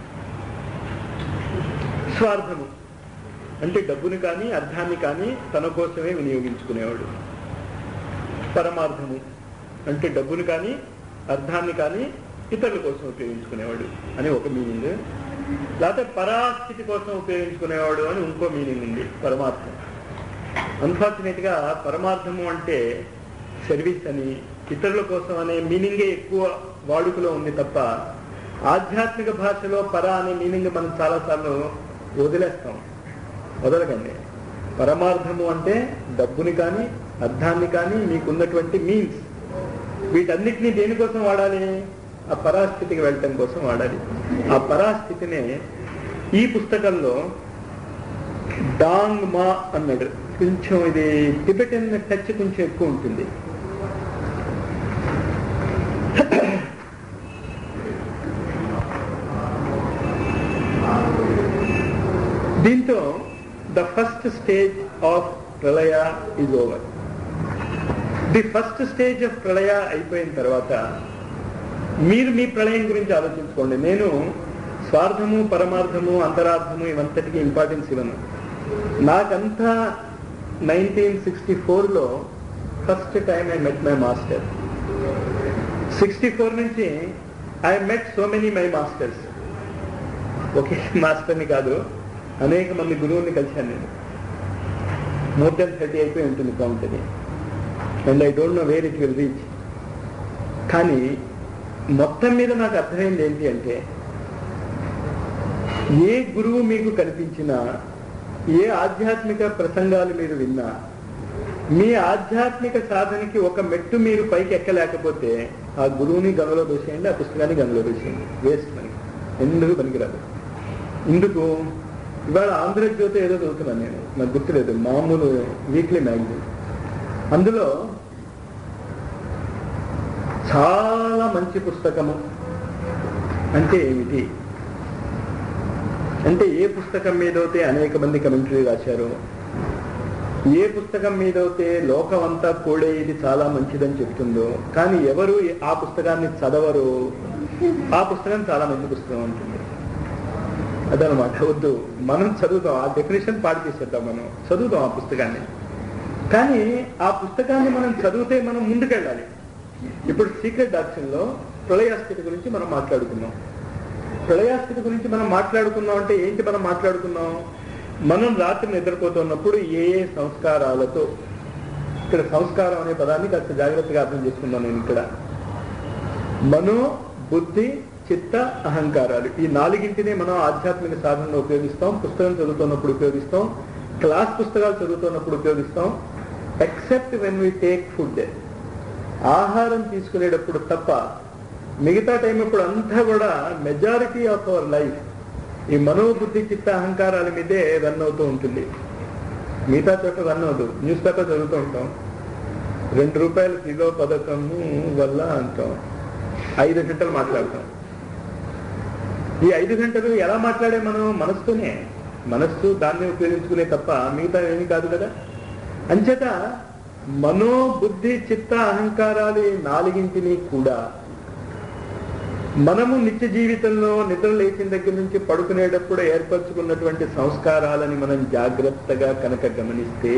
స్వార్థము అంటే డబ్బుని కానీ అర్థాన్ని కానీ తన కోసమే వినియోగించుకునేవాడు పరమార్థము అంటే డబ్బుని కానీ అర్థాన్ని కానీ ఇతరుల కోసం ఉపయోగించుకునేవాడు అని ఒక మీనింగ్ లేకపోతే పరాస్థితి కోసం ఉపయోగించుకునేవాడు అని ఇంకో మీనింగ్ ఉంది పరమార్థం అన్ఫార్చునేట్ గా పరమార్థము అంటే సర్వీస్ అని ఇతరుల కోసం అనే మీనింగే ఎక్కువ వాడుకలో ఉంది తప్ప ఆధ్యాత్మిక భాషలో పర అనే మీనింగ్ మనం చాలాసార్లు వదిలేస్తాం వదలకండి పరమార్థము అంటే డబ్బుని కానీ అర్థాన్ని కానీ మీకున్నటువంటి మీన్స్ వీటన్నిటిని దేనికోసం వాడాలి ఆ పరాస్థితికి వెళ్ళటం కోసం వాడాలి ఆ పరాస్థితినే ఈ పుస్తకంలో డాంగ్ మా అన్నాడు కొంచెం ఇది టిబెటన్ టచ్ కొంచెం ఎక్కువ ఉంటుంది దీంతో the first stage of pralaya is over the first stage of pralaya అయిపోయిన తర్వాత మీరు మీ ప్రళయం గురించి ఆలోచించుకోండి నేను స్వార్థము పరమార్థము అంతరార్థము ఇవంతటికి ఇంపార్టెన్స్ ఇవ్వను నాకంతా నైన్టీన్ సిక్స్టీ ఫోర్లో first time I met my master sixty four నుంచి I met so many my masters ఒకే మాస్టర్ని కాదు అనేక మంది గురువుల్ని కలిశాను నేను మోర్ దెన్ థర్టీ అయిపోయి ఉంటుంది కౌంట్ అది and I don't know where it will reach కానీ మొత్తం మీద నాకు అర్థమైంది ఏంటి అంటే ఏ గురువు మీకు కనిపించినా ఏ ఆధ్యాత్మిక ప్రసంగాలు మీరు విన్నా మీ ఆధ్యాత్మిక సాధనకి ఒక మెట్టు మీరు పైకి ఎక్కలేకపోతే ఆ గురువుని గంగలో దోసేయండి ఆ పుస్తకాన్ని గంగలో దోసేయండి వేస్ట్ మనకి ఎందుకు పనికిరాదు ఇందుకు ఇవాళ ఆంధ్రజ్యోతి ఏదో చదువుతున్నాను నేను నాకు గుర్తులేదు మామూలు వీక్లీ మ్యాగజైన్ అందులో చాలా మంచి పుస్తకము అంటే ఏమిటి అంటే ఏ పుస్తకం మీదైతే అనేక మంది కమెంటరీ రాశారు ఏ పుస్తకం మీదైతే లోకం అంతా కూడా ఇది చాలా మంచిదని చెప్తుందో కానీ ఎవరు ఆ పుస్తకాన్ని చదవరు ఆ పుస్తకం చాలా మంచి పుస్తకం ఉంటుంది అదనమాట వద్దు మనం చదువుతాం ఆ డెఫినేషన్ పాడు చేసేద్దాం మనం చదువుతాం ఆ పుస్తకాన్ని కానీ ఆ పుస్తకాన్ని మనం చదివితే మనం ముందుకెళ్ళాలి ఇప్పుడు సీక్రెట్ డాక్షన్ లో ప్రళయాస్థితి గురించి మనం మాట్లాడుకున్నాం ప్రళయాస్థితి గురించి మనం మాట్లాడుకున్నాం అంటే ఏంటి మనం మాట్లాడుకున్నాం మనం రాత్రి నిద్రపోతున్నప్పుడు ఏ ఏ సంస్కారాలతో ఇక్కడ సంస్కారం అనే పదాన్ని కాస్త జాగ్రత్తగా అర్థం చేసుకుందాం నేను ఇక్కడ మనో బుద్ధి చిత్త అహంకారాలు ఈ నాలుగింటినే మనం ఆధ్యాత్మిక సాధనలో ఉపయోగిస్తాం పుస్తకం చదువుతున్నప్పుడు ఉపయోగిస్తాం క్లాస్ పుస్తకాలు చదువుతున్నప్పుడు ఉపయోగిస్తాం except when we take food ఆహారం తీసుకునేటప్పుడు తప్ప మిగతా టైం ఇప్పుడు అంతా కూడా మెజారిటీ ఆఫ్ అవర్ లైఫ్ ఈ మనోబుద్ధి చిత్త అహంకారాల మీదే రన్ అవుతూ ఉంటుంది మిగతా చోట రన్ అవుతుంది న్యూస్ పేపర్ చదువుతూ ఉంటాం రెండు రూపాయల కిలో పథకము వల్ల అంటాం ఐదు గంటలు మాట్లాడతాం ఈ ఐదు గంటలు ఎలా మాట్లాడే మనం మనస్సుతోనే మనస్సు దాన్ని ఉపయోగించుకునే తప్ప మిగతా ఏమీ కాదు కదా అంచేత మనో బుద్ధి చిత్త అహంకారాలు ఈ నాలుగింటిని కూడా మనము నిత్య జీవితంలో నిద్ర లేచిన దగ్గర నుంచి పడుకునేటప్పుడు ఏర్పరచుకున్నటువంటి సంస్కారాలని మనం జాగ్రత్తగా కనుక గమనిస్తే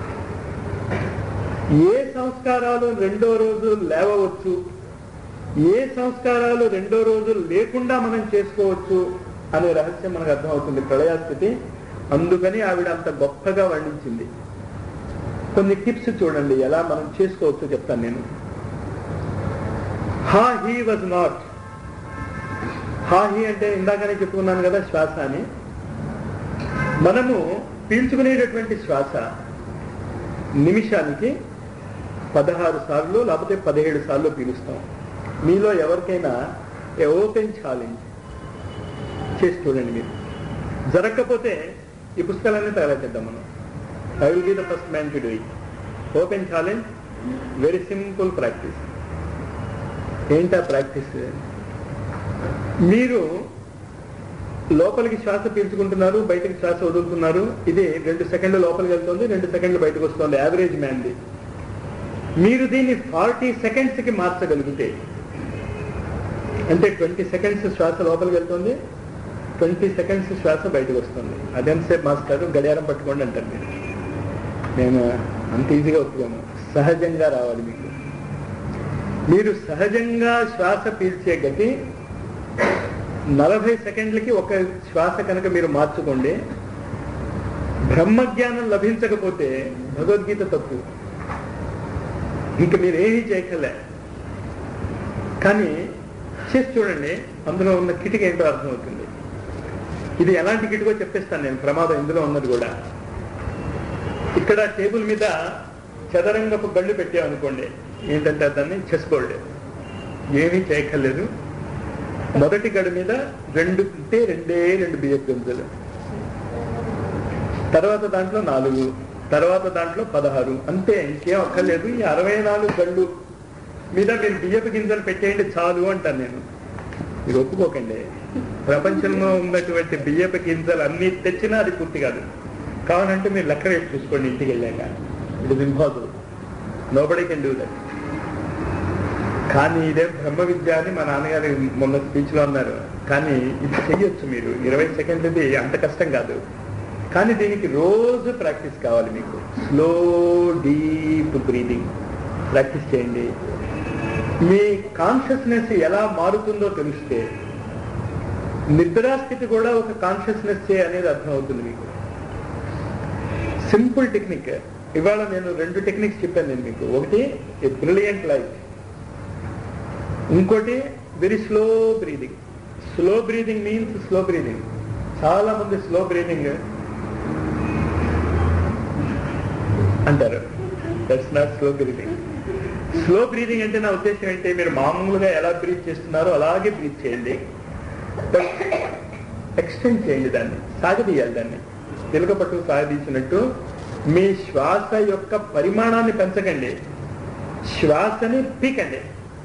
ఏ సంస్కారాలు రెండో రోజు లేవవచ్చు ఏ సంస్కారాలు రెండో రోజు లేకుండా మనం చేసుకోవచ్చు అనే రహస్యం మనకు అర్థమవుతుంది ప్రళయాస్థితి అందుకని ఆవిడ అంత గొప్పగా వర్ణించింది కొన్ని టిప్స్ చూడండి ఎలా మనం చేసుకోవచ్చో చెప్తాను నేను హా హీ వాజ్ నాట్ హా హీ అంటే ఇందాకనే చెప్పుకున్నాను కదా శ్వాస అని మనము పీల్చుకునేటటువంటి శ్వాస నిమిషానికి పదహారు సార్లు లేకపోతే పదిహేడు సార్లు పీలుస్తాం మీలో ఎవరికైనా ఓపెన్ ఛాలెంజ్ చేసి చూడండి మీరు జరగకపోతే ఈ పుస్తకాలన్నీ తయారు చేద్దాం మనం I will be the first man to do it open challenge very simple practice ఏంటా ప్రాక్టీస్ మీరు లోపలికి శ్వాస పీల్చుకుంటున్నారు బయటకి శ్వాస వదులుతున్నారు ఇది రెండు సెకండ్లు లోపలికి వెళ్తుంది రెండు సెకండ్లు బయటకు వస్తుంది యావరేజ్ మ్యాన్ది మీరు దీన్ని ఫార్టీ సెకండ్స్కి మార్చగలిగితే అంటే ట్వంటీ సెకండ్స్ శ్వాస లోపలికి వెళ్తుంది ట్వంటీ సెకండ్స్ శ్వాస బయటకు వస్తుంది అదెంతసేపు మాస్టారు గడియారం పట్టుకోండి అంటారు మీరు నేను అంత ఈజీగా ఒప్పుకోను సహజంగా రావాలి మీకు మీరు సహజంగా శ్వాస పీల్చే గతి నలభై సెకండ్లకి ఒక శ్వాస కనుక మీరు మార్చుకోండి బ్రహ్మజ్ఞానం లభించకపోతే భగవద్గీత తప్పు ఇంక మీరు ఏమీ చేయకలే కానీ చేసి చూడండి అందులో ఉన్న కిటిక ఏంటో అర్థమవుతుంది ఇది ఎలాంటి కిటికో చెప్పేస్తాను నేను ప్రమాదం ఇందులో ఉన్నది కూడా ఇక్కడ టేబుల్ మీద చదరంగపు గళ్ళు పెట్టామనుకోండి ఏంటంటే దాన్ని చెస్ బోర్డ్ ఏమీ చేయక్కర్లేదు మొదటి గడు మీద రెండు ఉంటే రెండే రెండు బియ్యపు గింజలు తర్వాత దాంట్లో నాలుగు తర్వాత దాంట్లో పదహారు అంతే ఇంకేం అక్కర్లేదు ఈ అరవై నాలుగు గళ్ళు మీద మీరు బియ్యపు గింజలు పెట్టేయండి చాలు అంటాను నేను మీరు ఒప్పుకోకండి ప్రపంచంలో ఉన్నటువంటి బియ్యపు గింజలు అన్ని తెచ్చినా అది పూర్తి కాదు కావాలంటే మీరు లెక్క రేపు చూసుకోండి ఇంటికి వెళ్ళాక it is impossible nobody can do that కానీ ఇదే బ్రహ్మ విద్య అని మా నాన్నగారు మొన్న స్పీచ్ లో అన్నారు కానీ ఇది చెయ్యొచ్చు మీరు ఇరవై సెకండ్లది అంత కష్టం కాదు కానీ దీనికి రోజు ప్రాక్టీస్ కావాలి మీకు స్లో డీప్ బ్రీదింగ్ ప్రాక్టీస్ చేయండి మీ కాన్షియస్నెస్ ఎలా మారుతుందో తెలిస్తే నిద్రాస్థితి కూడా ఒక కాన్షియస్నెస్ అనేది అర్థమవుతుంది మీకు సింపుల్ టెక్నిక్ ఇవాళ నేను రెండు టెక్నిక్స్ చెప్పాను నేను మీకు ఒకటి బ్రిలియంట్ లైఫ్ ఇంకోటి very slow breathing slow breathing means slow breathing చాలా మంది స్లో బ్రీదింగ్ అంటారు that's not slow breathing slow breathing అంటే నా ఉద్దేశం ఏంటి మీరు మామూలుగా ఎలా బ్రీత్ చేస్తున్నారో అలాగే బ్రీత్ చేయండి ఎక్స్టెండ్ చేయండి దాన్ని సాగదీయాలి దాన్ని తిలక పట్టుకు సాగదీసినట్టు మీ శ్వాస యొక్క పరిమాణాన్ని పెంచకండి శ్వాసని పీకండి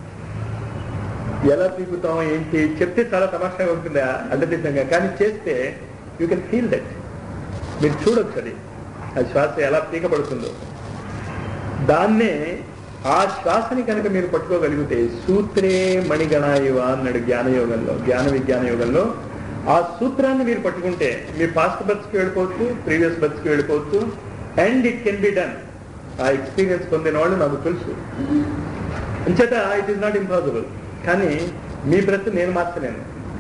ఎలా పీకుతాం ఏంటి చెప్తే చాలా తమాషాగా ఉంటుంది అడ్డదిశంగా కానీ చేస్తే యూ కెన్ ఫీల్ దట్ మీరు చూడొచ్చు అది ఆ శ్వాస ఎలా పీకబడుతుందో దాన్నే ఆ శ్వాసని కనుక మీరు పట్టుకోగలిగితే సూత్రే మణిగణాయువ అన్నాడు జ్ఞానయోగంలో జ్ఞాన విజ్ఞాన యోగంలో ఆ సూత్రాన్ని మీరు పట్టుకుంటే మీ పాస్ట్ బర్త్స్ కి వెళ్ళిపోవచ్చు ప్రీవియస్ బర్త్స్ కి వెళ్ళిపోవచ్చు and it can be done ఆ ఎక్స్పీరియన్స్ పొందిన వాళ్ళు నాకు తెలుసు అంచేత ఇట్ ఈస్ నాట్ ఇంపాసిబుల్ కానీ మీ బ్రత్ నేను మార్చలేను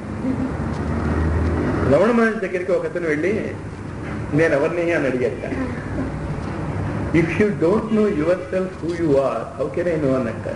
రమణ మహర్షి దగ్గరికి ఒకతను వెళ్ళి నేను ఎవరిని అని అడిగాక if you don't know yourself who you are how can I know అన్నట్ట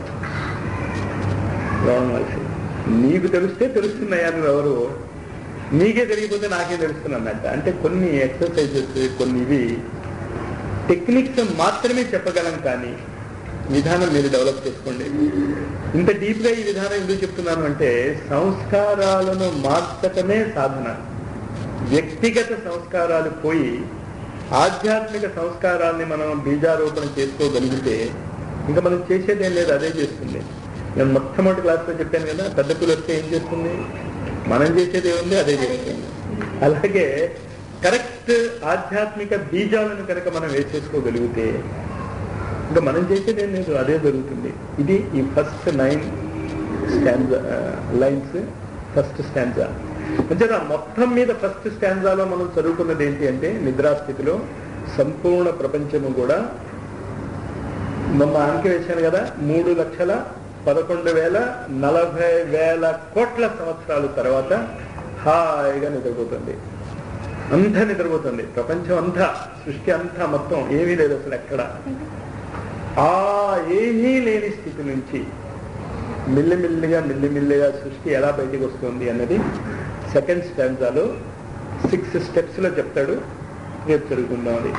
రమణ మహర్షి నీకు తెలిస్తే తెలుస్తున్నాయా నువ్వు ఎవరు నీకే తెలియకపోతే నాకే తెలుస్తున్నట్ట అంటే కొన్ని ఎక్సర్సైజెస్ కొన్ని ఇవి టెక్నిక్స్ మాత్రమే చెప్పగలం కానీ విధానం మీరు డెవలప్ చేసుకోండి ఇంత డీప్ గా ఈ విధానం ఎందుకు చెప్తున్నాను అంటే సంస్కారాలను మార్చటమే సాధన వ్యక్తిగత సంస్కారాలు పోయి ఆధ్యాత్మిక సంస్కారాన్ని మనం బీజారోపణ చేసుకోగలిగితే ఇంకా మనం చేసేది ఏం లేదు అదే చేస్తుంది నేను మొట్టమొదటి క్లాస్లో చెప్పాను కదా పెద్ద పిల్లలు వస్తే ఏం చేస్తుంది మనం చేసేది ఏముంది అదే చేస్తుంది అలాగే కరెక్ట్ ఆధ్యాత్మిక బీజాలను కనుక మనం వేసేసుకోగలిగితే ఇంకా మనం చేసేది ఏం లేదు అదే జరుగుతుంది ఇది ఈ first nine stand lines first stanza అంటే మొత్తం మీద ఫస్ట్ స్టాండ్జాలో మనం చదువుకున్నది ఏంటి అంటే నిద్రాస్థితిలో సంపూర్ణ ప్రపంచము కూడా మొన్న అంకె వేశాను కదా మూడు లక్షల పదకొండు వేల నలభై వేల కోట్ల సంవత్సరాల తర్వాత హాయిగా నిద్రపోతుంది అంతా నిద్రపోతుంది ప్రపంచం అంతా సృష్టి అంతా మొత్తం ఏమీ లేదు అసలు ఎక్కడ ఆ ఏమీ లేని స్థితి నుంచి మిల్లిమిల్లిగా మిల్లిమిల్లిగా సృష్టి ఎలా బయటికి వస్తుంది అన్నది సెకండ్ స్టాండ్జాలో సిక్స్ స్టెప్స్ లో చెప్తాడు రేపు జరుగుతుందాం అది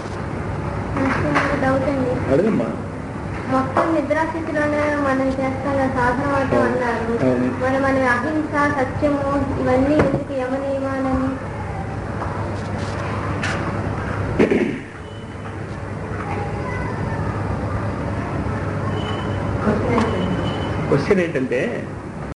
డౌట్ అండి అడగమ్మా మొత్తం నిద్రాస్థితిలోనే మనం చేస్తాం కదా సాధన అవుతాం అన్నారు అవును. మరి మన అహింస సత్యము ఇవన్నీ ఎందుకు యమ నియమాలని క్వశ్చన్ ఏంటంటే క్వశ్చన్ ఏంటంటే